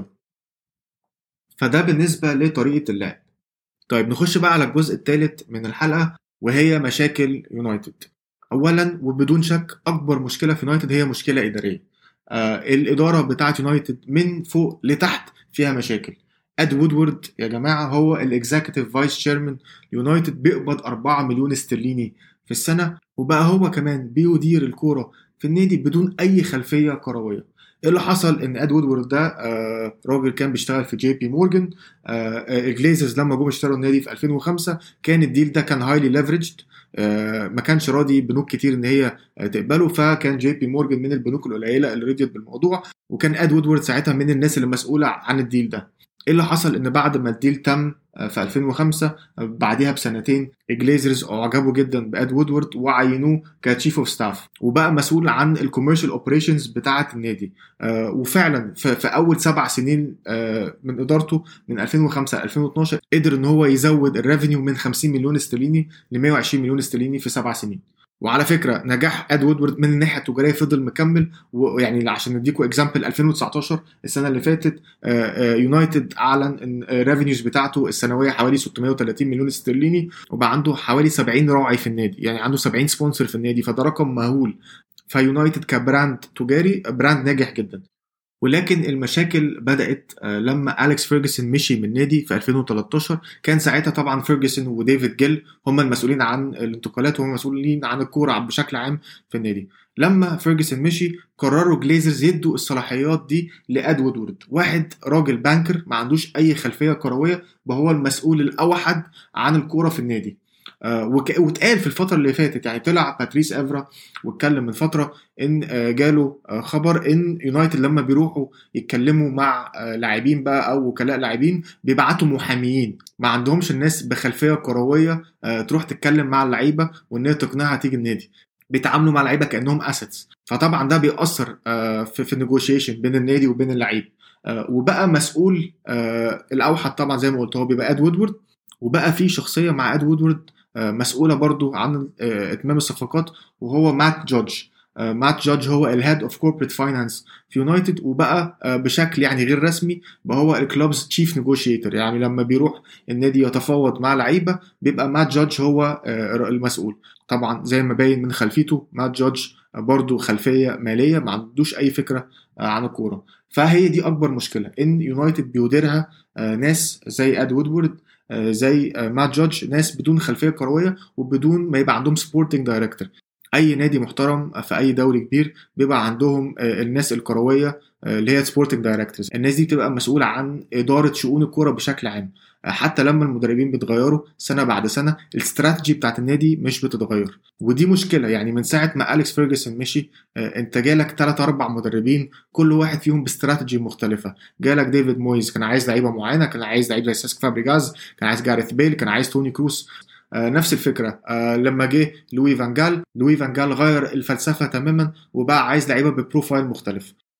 فده بالنسبه لطريقه اللعب طيب نخش بقى على الجزء الثالث من الحلقه وهي مشاكل يونايتد اولا وبدون شك اكبر مشكله في يونايتد هي مشكله اداريه آه الاداره بتاعه يونايتد من فوق لتحت فيها مشاكل اد وودورد يا جماعه هو الاكزيكتيف فايس شيرمان يونايتد بيقبض 4 مليون استرليني في السنه وبقى هو كمان بيدير الكوره في النادي بدون اي خلفيه كرويه ايه اللي حصل ان اد وودورد ده آه راجل كان بيشتغل في جي بي مورجان آه الجليزرز لما جم اشتروا النادي في 2005 كان الديل ده كان هايلي ليفرجد آه ما كانش راضي بنوك كتير ان هي تقبله فكان جي بي مورجان من البنوك القليله اللي رضيت بالموضوع وكان اد وودورد ساعتها من الناس اللي مسؤوله عن الديل ده ايه اللي حصل ان بعد ما الديل تم في 2005 بعديها بسنتين الجليزرز اعجبوا جدا باد وودورد وعينوه كتشيف اوف ستاف وبقى مسؤول عن الكوميرشال اوبريشنز بتاعه النادي آه وفعلا في اول سبع سنين آه من ادارته من 2005 ل 2012 قدر ان هو يزود الريفينيو من 50 مليون استرليني ل 120 مليون استرليني في سبع سنين وعلى فكره نجاح اد وودورد من الناحيه التجاريه فضل مكمل ويعني عشان نديكم اكزامبل 2019 السنه اللي فاتت يونايتد اعلن ان الريفينيوز بتاعته السنويه حوالي 630 مليون استرليني وبقى عنده حوالي 70 راعي في النادي يعني عنده 70 سبونسر في النادي فده رقم مهول فيونايتد كبراند تجاري براند ناجح جدا ولكن المشاكل بدأت لما أليكس فيرجسون مشي من النادي في 2013 كان ساعتها طبعا فيرجسون وديفيد جيل هم المسؤولين عن الانتقالات وهم المسؤولين عن الكورة بشكل عام في النادي لما فيرجسون مشي قرروا جليزرز يدوا الصلاحيات دي لاد وودورد واحد راجل بانكر ما عندوش اي خلفيه كرويه وهو المسؤول الاوحد عن الكوره في النادي آه وك... واتقال في الفتره اللي فاتت يعني طلع باتريس افرا واتكلم من فتره ان آه جاله آه خبر ان يونايتد لما بيروحوا يتكلموا مع لاعبين بقى او وكلاء لاعبين بيبعتوا محاميين ما عندهمش الناس بخلفيه كرويه تروح تتكلم مع اللعيبه وان هي تقنعها تيجي النادي بيتعاملوا مع اللعيبه كانهم اسيتس فطبعا ده بيأثر في في النيجوشيشن بين النادي وبين اللعيب وبقى مسؤول الاوحد طبعا زي ما قلت هو بيبقى اد وودورد وبقى في شخصيه مع اد وودورد مسؤوله برضو عن اتمام الصفقات وهو مات جودج مات جودج هو الهيد اوف كوربريت فاينانس في يونايتد وبقى بشكل يعني غير رسمي بقى هو الكلوبز تشيف نيجوشيتور يعني لما بيروح النادي يتفاوض مع لعيبه بيبقى مات جودج هو المسؤول طبعا زي ما باين من خلفيته مات جودج برضو خلفيه ماليه ما عندوش اي فكره عن الكوره فهي دي اكبر مشكله ان يونايتد بيديرها ناس زي اد وودورد زي مات جودج ناس بدون خلفيه كرويه وبدون ما يبقى عندهم سبورتنج دايركتور اي نادي محترم في اي دوري كبير بيبقى عندهم الناس الكرويه اللي هي سبورتنج دايركتورز الناس دي بتبقى مسؤوله عن اداره شؤون الكوره بشكل عام حتى لما المدربين بيتغيروا سنه بعد سنه الاستراتيجي بتاعت النادي مش بتتغير ودي مشكله يعني من ساعه ما اليكس فيرجسون مشي انت جالك 3 4 مدربين كل واحد فيهم باستراتيجي مختلفه جالك ديفيد مويز كان عايز لعيبه معينه كان عايز لعيب زي ساسك فابريجاز كان عايز جاريث بيل كان عايز توني كروس آه نفس الفكره آه لما جه لوي فانجال لوي فانجال غير الفلسفه تماما وبقى عايز لعيبه ببروفايل مختلف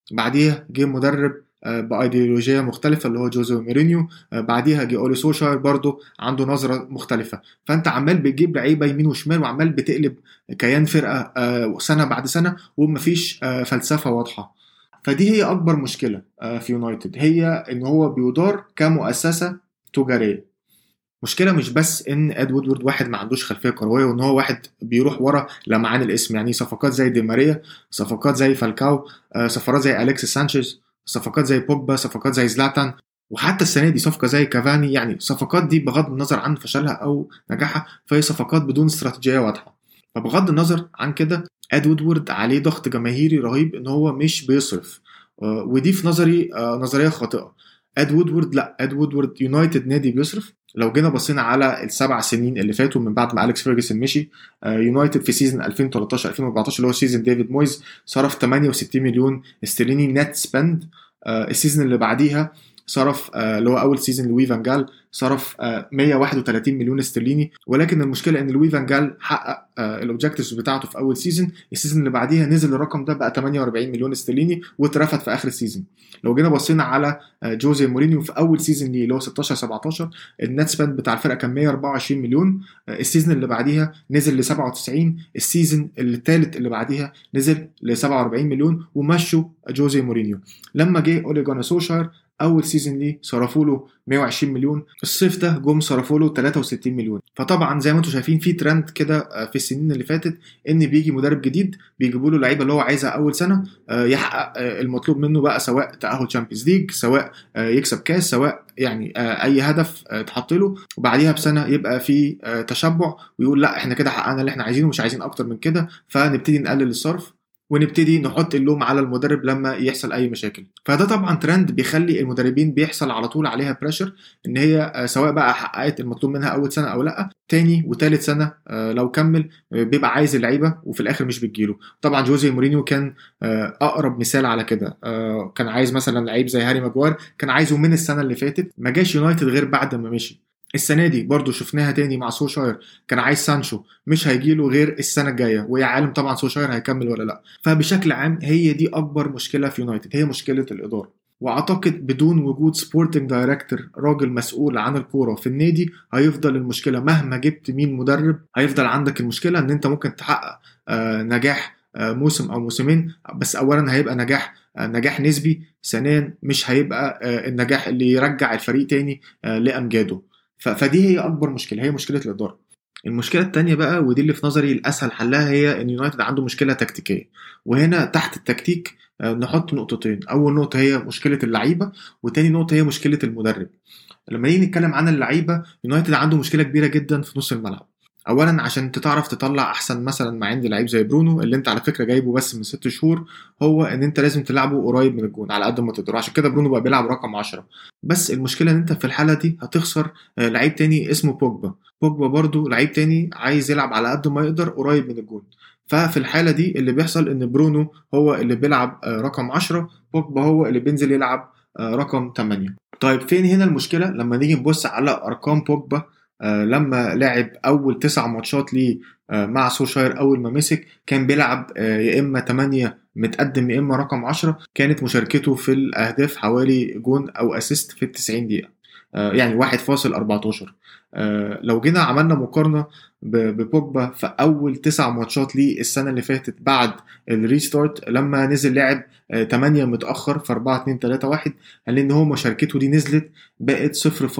بعديها جه مدرب آه، بايديولوجيه مختلفه اللي هو جوزيه مورينيو آه، بعديها جه اولي سوشاير برضه عنده نظره مختلفه فانت عمال بتجيب لعيبه يمين وشمال وعمال بتقلب كيان فرقه آه، سنه بعد سنه ومفيش آه، فلسفه واضحه فدي هي اكبر مشكله آه، في يونايتد هي ان هو بيدار كمؤسسه تجاريه مشكله مش بس ان اد وودورد واحد ما عندوش خلفيه كرويه وان هو واحد بيروح ورا لمعان الاسم يعني صفقات زي دي ماريا صفقات زي فالكاو آه، صفقات زي اليكس سانشيز صفقات زي بوجبا صفقات زي زلاتان وحتى السنه دي صفقه زي كافاني يعني الصفقات دي بغض النظر عن فشلها او نجاحها فهي صفقات بدون استراتيجيه واضحه فبغض النظر عن كده اد وودورد عليه ضغط جماهيري رهيب ان هو مش بيصرف آه، ودي في نظري آه، نظريه خاطئه اد وودورد لا اد وودورد يونايتد نادي بيصرف لو جينا بصينا على السبع سنين اللي فاتوا من بعد ما اليكس فيرجسون مشي آه، يونايتد في سيزون 2013 2014 اللي هو سيزون ديفيد مويز صرف 68 مليون استرليني نت سبند السيزون اللي بعديها صرف آه، اللي هو اول سيزون لوي فان جال صرف آه، 131 مليون استرليني ولكن المشكله ان لوي فان جال حقق الاوبجكتيفز بتاعته في اول سيزون السيزون اللي بعديها نزل الرقم ده بقى 48 مليون استرليني واترفد في اخر السيزون لو جينا بصينا على آه، جوزي مورينيو في اول سيزون ليه اللي هو 16 17 النت سبند بتاع الفرقه كان 124 مليون آه، السيزون اللي بعديها نزل ل 97 السيزون الثالث اللي بعديها نزل ل 47 مليون ومشوا جوزي مورينيو لما جه اولي جانا سوشاير اول سيزون ليه صرفوا له 120 مليون الصيف ده جم صرفوا له 63 مليون فطبعا زي ما انتم شايفين في ترند كده آه، في السنين اللي فاتت ان بيجي مدرب جديد بيجيبوا له اللعيبه اللي هو عايزها اول سنه آه، يحقق آه، المطلوب منه بقى سواء تاهل تشامبيونز ليج سواء آه، يكسب كاس سواء يعني آه، اي هدف آه، اتحط له وبعديها بسنه يبقى في آه، تشبع ويقول لا احنا كده حققنا اللي احنا عايزينه مش عايزين اكتر من كده فنبتدي نقلل الصرف ونبتدي نحط اللوم على المدرب لما يحصل اي مشاكل فده طبعا ترند بيخلي المدربين بيحصل على طول عليها بريشر ان هي آه، سواء بقى حققت المطلوب منها اول سنه او لا تاني وتالت سنه آه، لو كمل آه، بيبقى عايز اللعيبه وفي الاخر مش بتجيله طبعا جوزي مورينيو كان آه، اقرب مثال على كده آه، كان عايز مثلا لعيب زي هاري ماجوار كان عايزه من السنه اللي فاتت ما جاش يونايتد غير بعد ما مشي السنه دي برضو شفناها تاني مع سوشاير كان عايز سانشو مش هيجيله غير السنه الجايه ويا عالم طبعا سوشاير هيكمل ولا لا فبشكل عام هي دي اكبر مشكله في يونايتد هي مشكله الاداره واعتقد بدون وجود سبورتنج دايركتور راجل مسؤول عن الكوره في النادي هيفضل المشكله مهما جبت مين مدرب هيفضل عندك المشكله ان انت ممكن تحقق آه، نجاح آه، موسم او موسمين بس اولا هيبقى نجاح آه، نجاح نسبي ثانيا مش هيبقى آه، النجاح اللي يرجع الفريق تاني آه، لامجاده ف- فدي هي اكبر مشكله هي مشكله الاداره المشكله التانية بقى ودي اللي في نظري الاسهل حلها هي ان يونايتد عنده مشكله تكتيكيه وهنا تحت التكتيك آه، نحط نقطتين اول نقطه هي مشكله اللعيبه وتاني نقطه هي مشكله المدرب لما نيجي نتكلم عن اللعيبه يونايتد عنده مشكله كبيره جدا في نص الملعب اولا عشان انت تعرف تطلع احسن مثلا ما عندي لعيب زي برونو اللي انت على فكره جايبه بس من ست شهور هو ان انت لازم تلعبه قريب من الجون على قد ما تقدر عشان كده برونو بقى بيلعب رقم 10 بس المشكله ان انت في الحاله دي هتخسر آه، لعيب تاني اسمه بوجبا بوجبا برضو لعيب تاني عايز يلعب على قد ما يقدر قريب من الجون ففي الحاله دي اللي بيحصل ان برونو هو اللي بيلعب آه، رقم 10 بوجبا هو اللي بينزل يلعب آه، رقم 8 طيب فين هنا المشكله لما نيجي نبص على ارقام بوجبا آه، لما لعب اول تسع ماتشات ليه آه، مع سوشاير اول ما مسك كان بيلعب آه، يا اما 8 متقدم يا اما رقم 10 كانت مشاركته في الاهداف حوالي جون او اسيست في ال 90 دقيقه آه، يعني 1.14 آه، لو جينا عملنا مقارنه ب- ببوجبا في اول تسع ماتشات ليه السنه اللي فاتت بعد الريستارت لما نزل لعب 8 متاخر في 4 2 3 1 هنلاقي ان هو مشاركته دي نزلت بقت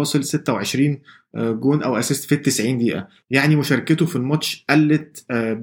0.26 آه، جون او اسيست في ال 90 دقيقه يعني مشاركته في الماتش قلت ب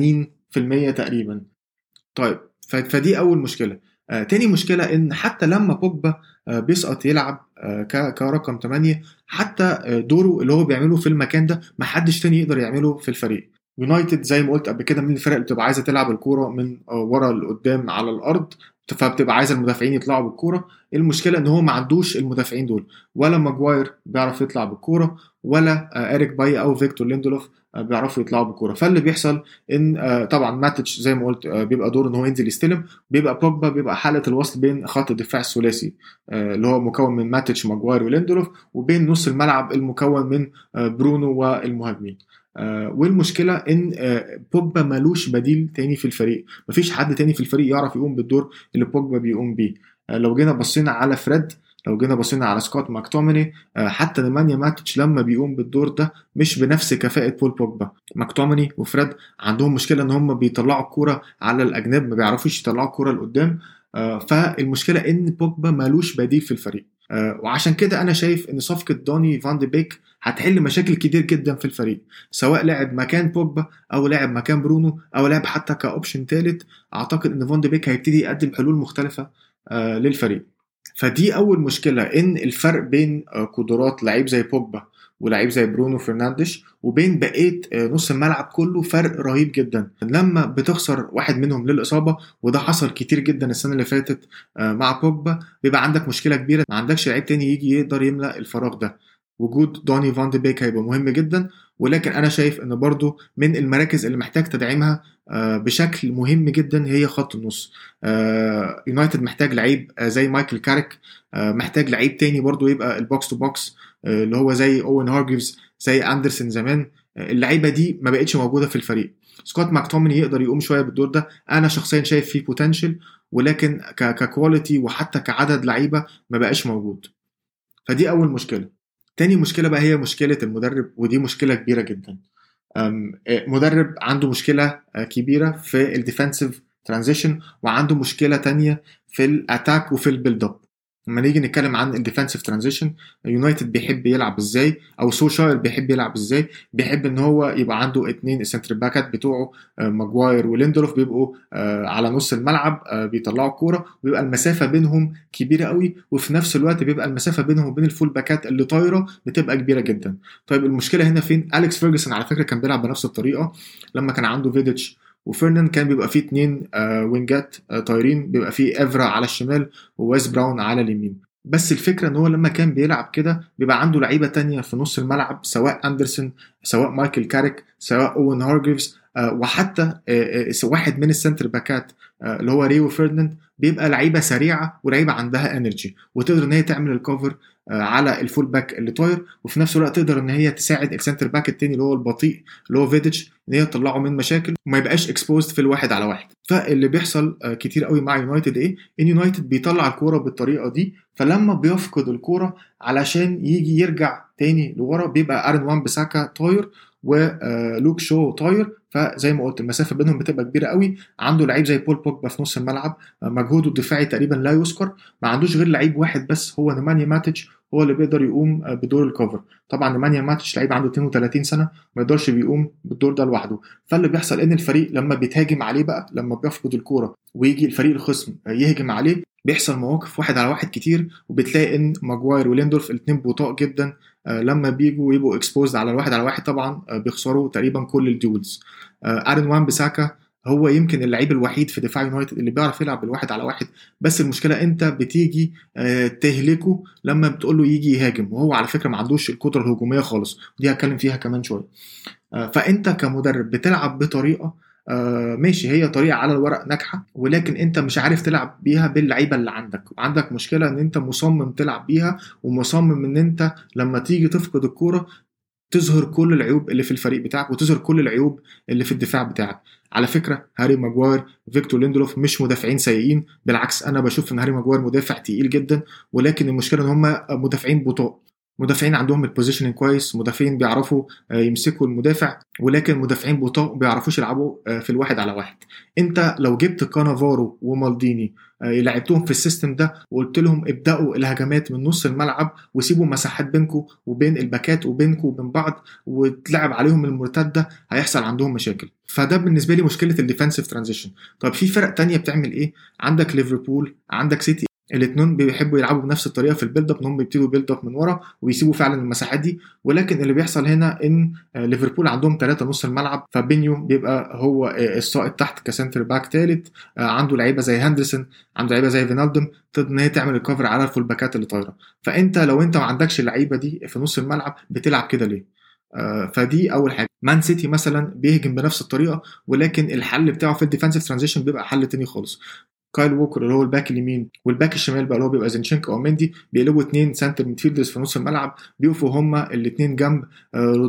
80% تقريبا طيب ف- فدي اول مشكله آه تاني مشكله ان حتى لما بوجبا آه بيسقط يلعب آه ك- كرقم 8 حتى آه دوره اللي هو بيعمله في المكان ده محدش تاني يقدر يعمله في الفريق يونايتد زي ما قلت قبل كده من الفرق اللي بتبقى عايزه تلعب الكوره من آه ورا لقدام على الارض فبتبقى عايزه المدافعين يطلعوا بالكوره المشكله ان هو ما عندوش المدافعين دول ولا ماجواير بيعرف يطلع بالكوره ولا آه اريك باي او فيكتور ليندولوف آه بيعرفوا يطلعوا بالكوره فاللي بيحصل ان آه طبعا ماتش زي ما قلت آه بيبقى دوره ان هو ينزل يستلم بيبقى بوجبا بيبقى حاله الوصل بين خط الدفاع الثلاثي آه اللي هو مكون من ماتش ماجواير وليندولوف وبين نص الملعب المكون من آه برونو والمهاجمين آه، والمشكله ان آه، بوجبا ملوش بديل تاني في الفريق مفيش حد تاني في الفريق يعرف يقوم بالدور اللي بوجبا بيقوم بيه آه، لو جينا بصينا على فريد لو جينا بصينا على سكوت ماكتوميني آه، حتى نيمانيا ماتش لما بيقوم بالدور ده مش بنفس كفاءة بول بوجبا ماكتوميني وفريد عندهم مشكلة ان هم بيطلعوا الكورة على الاجناب ما بيعرفوش يطلعوا الكورة لقدام آه، فالمشكلة ان بوجبا مالوش بديل في الفريق آه، وعشان كده انا شايف ان صفقة دوني فان دي بيك هتحل مشاكل كتير جدا في الفريق سواء لعب مكان بوجبا او لعب مكان برونو او لعب حتى كاوبشن ثالث اعتقد ان فان دي بيك هيبتدي يقدم حلول مختلفة آه، للفريق فدي اول مشكله ان الفرق بين آه، قدرات لعيب زي بوجبا ولعيب زي برونو فرنانديش وبين بقيه آه، نص الملعب كله فرق رهيب جدا لما بتخسر واحد منهم للاصابه وده حصل كتير جدا السنه اللي فاتت آه، مع بوجبا بيبقى عندك مشكله كبيره ما عندكش لعيب تاني يجي يقدر يملا الفراغ ده وجود دوني فان دي بيك هيبقى مهم جدا ولكن انا شايف ان برضو من المراكز اللي محتاج تدعيمها آه، بشكل مهم جدا هي خط النص آه، يونايتد محتاج لعيب آه، زي مايكل كاريك آه، محتاج لعيب تاني برضو يبقى البوكس تو بوكس آه، اللي هو زي اوين هارجريفز زي اندرسون زمان آه، اللعيبه دي ما بقتش موجوده في الفريق سكوت ماكتوميني يقدر يقوم شويه بالدور ده انا شخصيا شايف فيه بوتنشال ولكن ك- ككواليتي وحتى كعدد لعيبه ما بقاش موجود فدي اول مشكله تاني مشكله بقى هي مشكله المدرب ودي مشكله كبيره جدا أم، آه، مدرب عنده مشكله آه، كبيره في الديفensive ترانزيشن وعنده مشكله تانية في الاتاك وفي البيلد اب لما نيجي نتكلم عن الديفensive ترانزيشن يونايتد بيحب يلعب ازاي او سوشاير بيحب يلعب ازاي بيحب ان هو يبقى عنده اتنين السنتر باكات بتوعه آه، ماجواير وليندلوف بيبقوا آه، على نص الملعب آه، بيطلعوا الكوره وبيبقى المسافه بينهم كبيره قوي وفي نفس الوقت بيبقى المسافه بينهم وبين الفول باكات اللي طايره بتبقى كبيره جدا طيب المشكله هنا فين اليكس فيرجسون على فكره كان بيلعب بنفس الطريقه لما كان عنده فيديتش وفيرنان كان بيبقى فيه اتنين آه، وينجات آه، طايرين بيبقى فيه افرا على الشمال وويس براون على اليمين بس الفكره ان هو لما كان بيلعب كده بيبقى عنده لعيبه تانية في نص الملعب سواء اندرسون سواء مايكل كاريك سواء اوين هارجريفز آه، وحتى آه، آه، واحد من السنتر باكات آه، اللي هو ريو فيرديناند بيبقى لعيبه سريعه ولعيبه عندها انرجي وتقدر ان هي تعمل الكفر آه، على الفول باك اللي طاير وفي نفس الوقت تقدر ان هي تساعد السنتر باك التاني اللي هو البطيء اللي هو فيديتش ان هي تطلعه من مشاكل وما يبقاش اكسبوزد في الواحد على واحد فاللي بيحصل آه، كتير قوي مع يونايتد ايه ان يونايتد بيطلع الكوره بالطريقه دي فلما بيفقد الكوره علشان يجي يرجع تاني لورا بيبقى ارن وان بساكا طاير ولوك شو طاير فزي ما قلت المسافه بينهم بتبقى كبيره قوي عنده لعيب زي بول بوجبا في نص الملعب آه، مجهوده الدفاعي تقريبا لا يذكر ما عندوش غير لعيب واحد بس هو نيمانيا ماتيتش هو اللي بيقدر يقوم آه، بدور الكفر طبعا نيمانيا ماتيتش لعيب عنده 32 سنه ما يقدرش بيقوم بالدور ده لوحده فاللي بيحصل ان الفريق لما بيتهاجم عليه بقى لما بيفقد الكوره ويجي الفريق الخصم آه، يهجم عليه بيحصل مواقف واحد على واحد كتير وبتلاقي ان ماجواير وليندورف الاثنين بطاء جدا آه، لما بيجوا يبقوا اكسبوزد على الواحد على واحد طبعا آه، بيخسروا تقريبا كل الديولز آه، ارن وان بساكا هو يمكن اللعيب الوحيد في دفاع يونايتد اللي بيعرف يلعب بالواحد على واحد بس المشكله انت بتيجي آه، تهلكه لما بتقول له يجي يهاجم وهو على فكره ما عندوش القدره الهجوميه خالص ودي هتكلم فيها كمان شويه آه، فانت كمدرب بتلعب بطريقه آه ماشي هي طريقه على الورق ناجحه ولكن انت مش عارف تلعب بيها باللعيبه اللي عندك وعندك مشكله ان انت مصمم تلعب بيها ومصمم ان انت لما تيجي تفقد الكوره تظهر كل العيوب اللي في الفريق بتاعك وتظهر كل العيوب اللي في الدفاع بتاعك على فكره هاري ماجواير فيكتور ليندلوف مش مدافعين سيئين بالعكس انا بشوف ان هاري ماجواير مدافع تقيل جدا ولكن المشكله ان هم مدافعين بطاء مدافعين عندهم البوزيشننج كويس مدافعين بيعرفوا آه، يمسكوا المدافع ولكن مدافعين بطاء ما بيعرفوش يلعبوا آه، في الواحد على واحد انت لو جبت كانافارو ومالديني آه، لعبتهم في السيستم ده وقلت لهم ابداوا الهجمات من نص الملعب وسيبوا مساحات بينكم وبين الباكات وبينكم وبين بعض وتلعب عليهم المرتده هيحصل عندهم مشاكل فده بالنسبه لي مشكله الديفensive ترانزيشن طب في فرق تانية بتعمل ايه عندك ليفربول عندك سيتي الاثنين بيحبوا يلعبوا بنفس الطريقه في البيلد اب ان هم بيبتدوا بيلد اب من ورا ويسيبوا فعلا المساحات دي ولكن اللي بيحصل هنا ان آه، ليفربول عندهم ثلاثه نص الملعب فبينيو بيبقى هو آه، السائد تحت كسنتر باك ثالث عنده لعيبه زي هندرسون عنده لعيبه زي فينالدوم تقدر ان هي تعمل الكفر على الفول باكات اللي طايره فانت لو انت ما عندكش اللعيبه دي في نص الملعب بتلعب كده ليه آه، فدي اول حاجه مان سيتي مثلا بيهجم بنفس الطريقه ولكن الحل بتاعه في الديفensive ترانزيشن بيبقى حل تاني خالص كايل ووكر اللي هو الباك اليمين والباك الشمال بقى اللي هو بيبقى زينشينكو او مندي بيقلبوا اثنين سنتر ميدفيلدرز في نص الملعب بيقفوا هما الاثنين جنب آه، رودريجو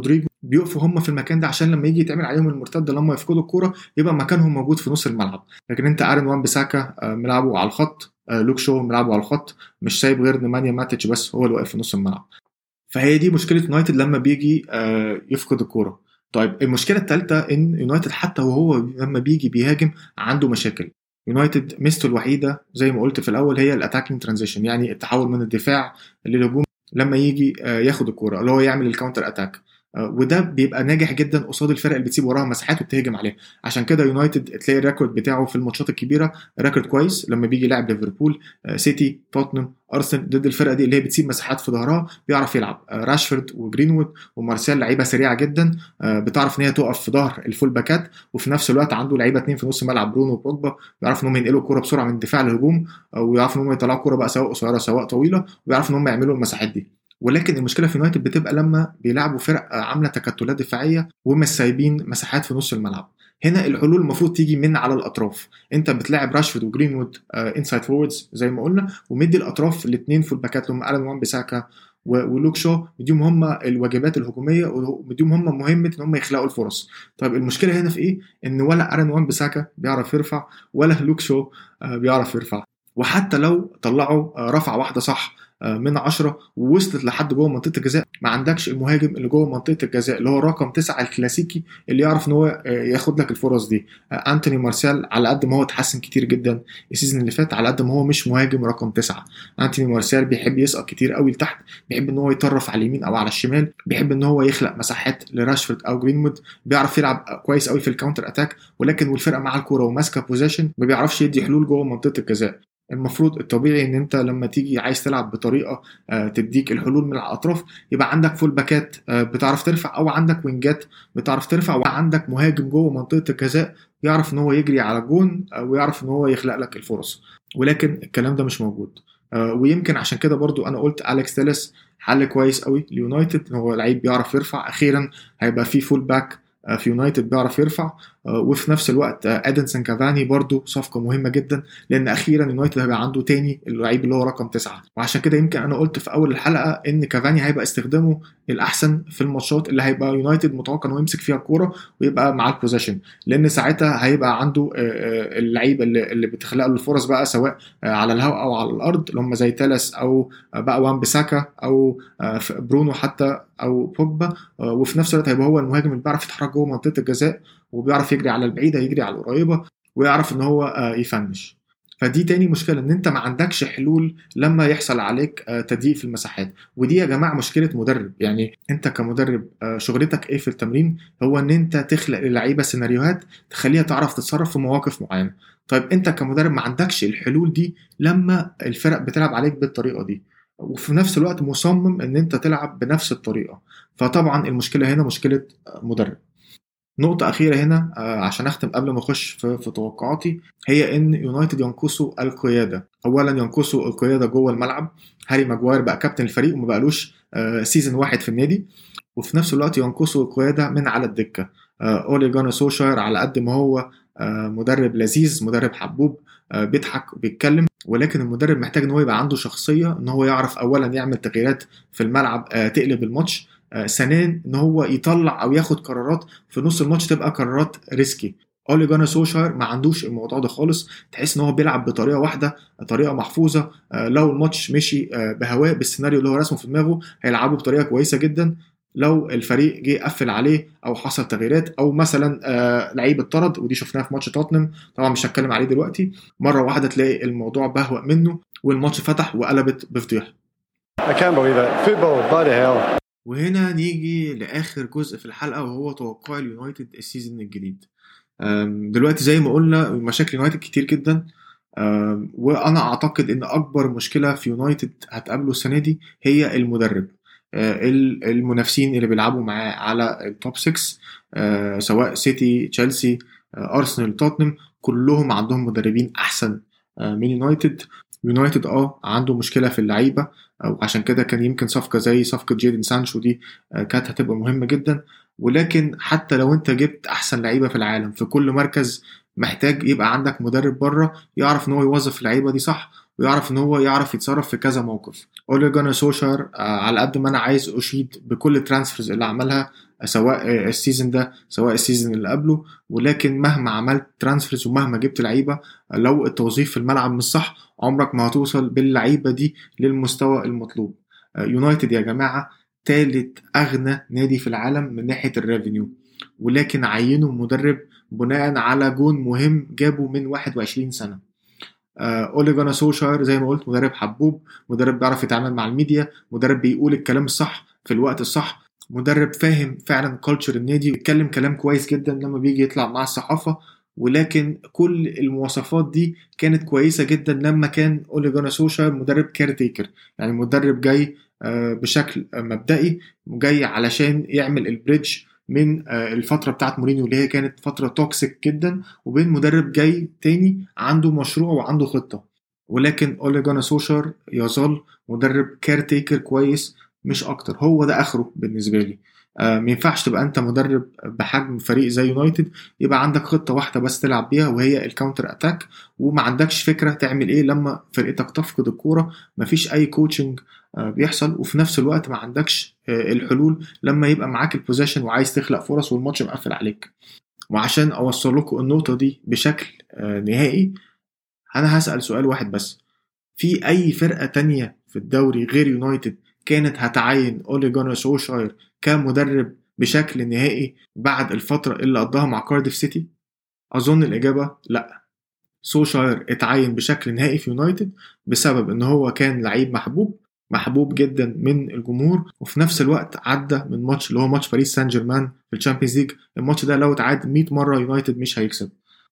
بيقفوا هم في المكان ده عشان لما يجي يتعمل عليهم المرتده لما يفقدوا الكوره يبقى مكانهم موجود في نص الملعب لكن انت ارن وان بيساكا آه، ملعبه على الخط آه، لوك شو ملعبه على الخط مش سايب غير نمانيا ماتيتش بس هو اللي واقف في نص الملعب فهي دي مشكله يونايتد لما بيجي آه، يفقد الكوره طيب المشكله الثالثه ان يونايتد حتى وهو لما بيجي بيهاجم عنده مشاكل يونايتد ميزته الوحيده زي ما قلت في الاول هي الاتاكينج ترانزيشن يعني التحول من الدفاع للهجوم لما يجي آه، ياخد الكوره اللي هو يعمل الكاونتر اتاك آه، وده بيبقى ناجح جدا قصاد الفرق اللي بتسيب وراها مساحات وبتهجم عليها عشان كده يونايتد تلاقي الريكورد بتاعه في الماتشات الكبيره ريكورد كويس لما بيجي يلعب ليفربول آه، سيتي توتنهام ارسنال ضد الفرقه دي اللي هي بتسيب مساحات في ظهرها بيعرف يلعب آه، راشفورد وجرينوود ومارسيال لعيبه سريعه جدا آه، بتعرف ان هي تقف في ظهر الفول باكات وفي نفس الوقت عنده لعيبه اتنين في نص ملعب برونو وبوجبا بيعرفوا ان هم ينقلوا الكوره بسرعه من الدفاع للهجوم آه، ويعرفوا ان هم يطلعوا الكوره بقى سواء قصيره سواء طويله ويعرفوا ان هم يعملوا المساحات دي ولكن المشكله في يونايتد بتبقى لما بيلعبوا فرق آه، عامله تكتلات دفاعيه ومش سايبين مساحات في نص الملعب هنا الحلول المفروض تيجي من على الاطراف انت بتلاعب راشفورد وجرينوود انسايد فوردز زي ما قلنا ومدي الاطراف الاثنين فول باكات اللي هم الان وان بيساكا و- ولوك شو مديهم هم الواجبات الهجوميه ومديهم هم مهمه ان هم يخلقوا الفرص طيب المشكله هنا في ايه ان ولا ارن وان بيساكا بيعرف يرفع ولا لوك شو آه، بيعرف يرفع وحتى لو طلعوا آه، رفعه واحده صح آه، من عشرة ووصلت لحد جوه منطقه الجزاء ما عندكش المهاجم اللي جوه منطقه الجزاء اللي هو رقم تسعة الكلاسيكي اللي يعرف ان هو آه، ياخد لك الفرص دي آه، انتوني مارسيال على قد ما هو اتحسن كتير جدا السيزون اللي فات على قد ما هو مش مهاجم رقم تسعة انتوني مارسيال بيحب يسقط كتير قوي لتحت بيحب ان هو يطرف على اليمين او على الشمال بيحب ان هو يخلق مساحات لراشفورد او جرينوود بيعرف يلعب كويس قوي في الكاونتر اتاك ولكن والفرقه مع الكوره وماسكه بوزيشن ما بيعرفش يدي حلول جوه منطقه الجزاء المفروض الطبيعي ان انت لما تيجي عايز تلعب بطريقه آه، تديك الحلول من الاطراف يبقى عندك فول باكات آه، بتعرف ترفع او عندك وينجات بتعرف ترفع وعندك مهاجم جوه منطقه الجزاء يعرف ان هو يجري على الجون آه، ويعرف ان هو يخلق لك الفرص ولكن الكلام ده مش موجود آه، ويمكن عشان كده برضو انا قلت اليكس تيلس حل كويس قوي ليونايتد ان هو لعيب بيعرف يرفع اخيرا هيبقى في فول باك آه، في يونايتد بيعرف يرفع آه، وفي نفس الوقت آه، ادنسون كافاني برضو صفقه مهمه جدا لان اخيرا يونايتد هيبقى عنده تاني اللعيب اللي هو رقم تسعة وعشان كده يمكن انا قلت في اول الحلقه ان كافاني هيبقى استخدامه الاحسن في الماتشات اللي هيبقى يونايتد متوقع انه يمسك فيها الكوره ويبقى مع البوزيشن لان ساعتها هيبقى عنده آه، آه، اللعيبه اللي اللي بتخلق له الفرص بقى سواء آه، على الهواء او على الارض اللي هم زي تالس او آه، بقى وان بيساكا او آه، ف- برونو حتى او بوجبا آه، وفي نفس الوقت هيبقى هو المهاجم اللي بيعرف يتحرك جوه منطقه الجزاء وبيعرف يجري على البعيده يجري على القريبه ويعرف ان هو آه، يفنش فدي تاني مشكله ان انت ما عندكش حلول لما يحصل عليك آه، تضييق في المساحات ودي يا جماعه مشكله مدرب يعني انت كمدرب آه، شغلتك ايه في التمرين هو ان انت تخلق للعيبه سيناريوهات تخليها تعرف تتصرف في مواقف معينه طيب انت كمدرب ما عندكش الحلول دي لما الفرق بتلعب عليك بالطريقه دي وفي نفس الوقت مصمم ان انت تلعب بنفس الطريقه فطبعا المشكله هنا مشكله آه، مدرب نقطة أخيرة هنا آه، عشان أختم قبل ما أخش في, في توقعاتي هي إن يونايتد ينقصوا القيادة، أولا ينقصوا القيادة جوه الملعب، هاري ماجواير بقى كابتن الفريق وما بقالوش آه، سيزون واحد في النادي، وفي نفس الوقت ينقصوا القيادة من على الدكة، آه، أولي جانا سوشاير على قد ما هو آه، مدرب لذيذ، مدرب حبوب، آه، بيضحك وبيتكلم، ولكن المدرب محتاج إن هو يبقى عنده شخصية إن هو يعرف أولا يعمل تغييرات في الملعب آه، تقلب الماتش، آه، ثانيا ان هو يطلع او ياخد قرارات في نص الماتش تبقى قرارات ريسكي اولي جانا سوشاير ما عندوش الموضوع ده خالص تحس ان هو بيلعب بطريقه واحده طريقه محفوظه آه، لو الماتش مشي آه، بهواه بالسيناريو اللي هو رسمه في دماغه هيلعبه بطريقه كويسه جدا لو الفريق جه قفل عليه او حصل تغييرات او مثلا آه، لعيب اتطرد ودي شفناها في ماتش توتنهام طبعا مش هتكلم عليه دلوقتي مره واحده تلاقي الموضوع بهوأ منه والماتش فتح وقلبت بفضيحه I can't believe it. Football, bloody hell. وهنا نيجي لاخر جزء في الحلقه وهو توقع اليونايتد السيزون الجديد أم، دلوقتي زي ما قلنا مشاكل يونايتد كتير جدا أم، وانا اعتقد ان اكبر مشكله في يونايتد هتقابله السنه دي هي المدرب أه، ال- المنافسين اللي بيلعبوا معاه على التوب 6 أه، سواء سيتي تشيلسي أه، ارسنال توتنهام كلهم عندهم مدربين احسن أه، من يونايتد يونايتد اه عنده مشكله في اللعيبه وعشان كده كان يمكن صفقه زي صفقه جيدن سانشو دي آه، كانت هتبقى مهمه جدا ولكن حتى لو انت جبت احسن لعيبه في العالم في كل مركز محتاج يبقى عندك مدرب بره يعرف ان هو يوظف اللعيبه دي صح ويعرف ان هو يعرف يتصرف في كذا موقف اولي جانا سوشار على قد ما انا عايز اشيد بكل الترانسفيرز اللي عملها سواء السيزون ده سواء السيزون اللي قبله ولكن مهما عملت ترانسفيرز ومهما جبت لعيبه لو التوظيف في الملعب مش صح عمرك ما هتوصل باللعيبه دي للمستوى المطلوب يونايتد يا جماعه تالت اغنى نادي في العالم من ناحيه الريفينيو ولكن عينوا مدرب بناء على جون مهم جابه من 21 سنه اولي جانا سوشاير زي ما قلت مدرب حبوب مدرب بيعرف يتعامل مع الميديا مدرب بيقول الكلام الصح في الوقت الصح مدرب فاهم فعلا كلتشر النادي بيتكلم كلام كويس جدا لما بيجي يطلع مع الصحافه ولكن كل المواصفات دي كانت كويسه جدا لما كان اولي جانا سوشاير مدرب كيرتيكر يعني مدرب جاي بشكل مبدئي جاي علشان يعمل البريدج من الفتره بتاعت مورينيو اللي هي كانت فتره توكسيك جدا وبين مدرب جاي تاني عنده مشروع وعنده خطه ولكن اولي جانا سوشار يظل مدرب كيرتيكر كويس مش اكتر هو ده اخره بالنسبه لي آه ما ينفعش تبقى انت مدرب بحجم فريق زي يونايتد يبقى عندك خطه واحده بس تلعب بيها وهي الكاونتر اتاك وما عندكش فكره تعمل ايه لما فرقتك تفقد الكوره مفيش اي كوتشنج آه بيحصل وفي نفس الوقت ما عندكش آه الحلول لما يبقى معاك البوزيشن وعايز تخلق فرص والماتش مقفل عليك وعشان اوصل لكم النقطه دي بشكل نهائي انا هسال سؤال واحد بس في اي فرقه تانية في الدوري غير يونايتد كانت هتعين اولي جونر سوشاير كمدرب بشكل نهائي بعد الفترة اللي قضاها مع كارديف سيتي؟ أظن الإجابة لأ سوشاير اتعين بشكل نهائي في يونايتد بسبب إن هو كان لعيب محبوب محبوب جدا من الجمهور وفي نفس الوقت عدى من ماتش اللي هو ماتش باريس سان جيرمان في الشامبيونز ليج الماتش ده لو اتعاد 100 مرة يونايتد مش هيكسب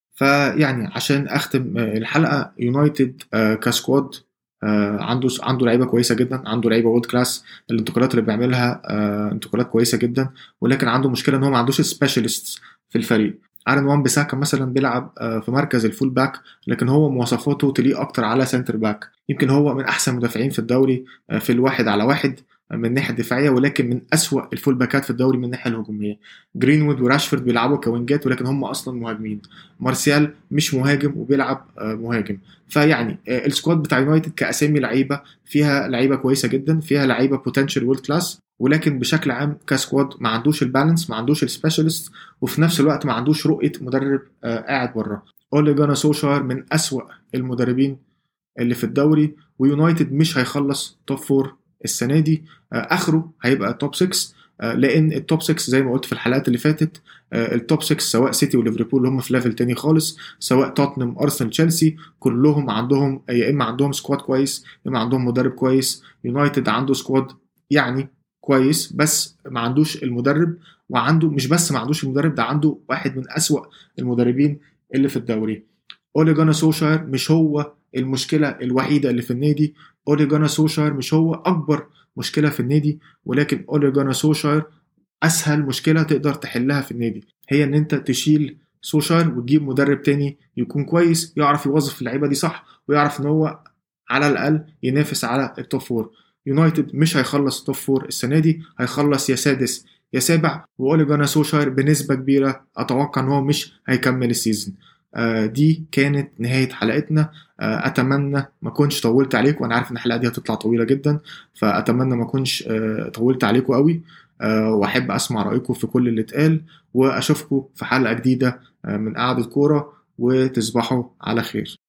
فيعني عشان اختم الحلقة يونايتد كسكواد آه عنده عنده لعيبه كويسه جدا عنده لعيبه وورد كلاس الانتقالات اللي بيعملها آه انتقالات كويسه جدا ولكن عنده مشكله ان هو ما عندوش سبيشالست في الفريق ارن وان بيساكا مثلا بيلعب آه في مركز الفول باك لكن هو مواصفاته تليق اكتر على سنتر باك يمكن هو من احسن مدافعين في الدوري في الواحد على واحد من الناحيه الدفاعيه ولكن من أسوأ الفول باكات في الدوري من الناحيه الهجوميه جرينوود وراشفورد بيلعبوا كوينجات ولكن هم اصلا مهاجمين مارسيال مش مهاجم وبيلعب مهاجم فيعني السكواد بتاع يونايتد كاسامي لعيبه فيها لعيبه كويسه جدا فيها لعيبه بوتنشال وورلد كلاس ولكن بشكل عام كسكواد ما عندوش البالانس ما عندوش السبيشالست وفي نفس الوقت ما عندوش رؤيه مدرب قاعد بره اولي جانا سوشار من أسوأ المدربين اللي في الدوري ويونايتد مش هيخلص توب فور السنه دي اخره هيبقى توب 6 لان التوب 6 زي ما قلت في الحلقات اللي فاتت التوب 6 سواء سيتي وليفربول اللي هم في ليفل تاني خالص سواء توتنهام ارسنال تشيلسي كلهم عندهم يا اما عندهم سكواد كويس يا اما عندهم مدرب كويس يونايتد عنده سكواد يعني كويس بس ما عندوش المدرب وعنده مش بس ما عندوش المدرب ده عنده واحد من أسوأ المدربين اللي في الدوري اولي جانا سوشاير مش هو المشكله الوحيده اللي في النادي اولي جانا سوشاير مش هو اكبر مشكله في النادي ولكن اولي جانا سوشاير اسهل مشكله تقدر تحلها في النادي هي ان انت تشيل سوشاير وتجيب مدرب تاني يكون كويس يعرف يوظف اللعيبه دي صح ويعرف ان هو على الاقل ينافس على التوب فور يونايتد مش هيخلص توب فور السنه دي هيخلص يا سادس يا سابع واولي جانا سوشاير بنسبه كبيره اتوقع ان هو مش هيكمل السيزون آه دي كانت نهايه حلقتنا آه اتمنى ما كنتش طولت عليكم وانا عارف ان الحلقه دي هتطلع طويله جدا فاتمنى ما كنتش آه طولت عليكم قوي واحب اسمع رايكم في كل اللي اتقال واشوفكم في حلقه جديده من قعده كوره وتصبحوا على خير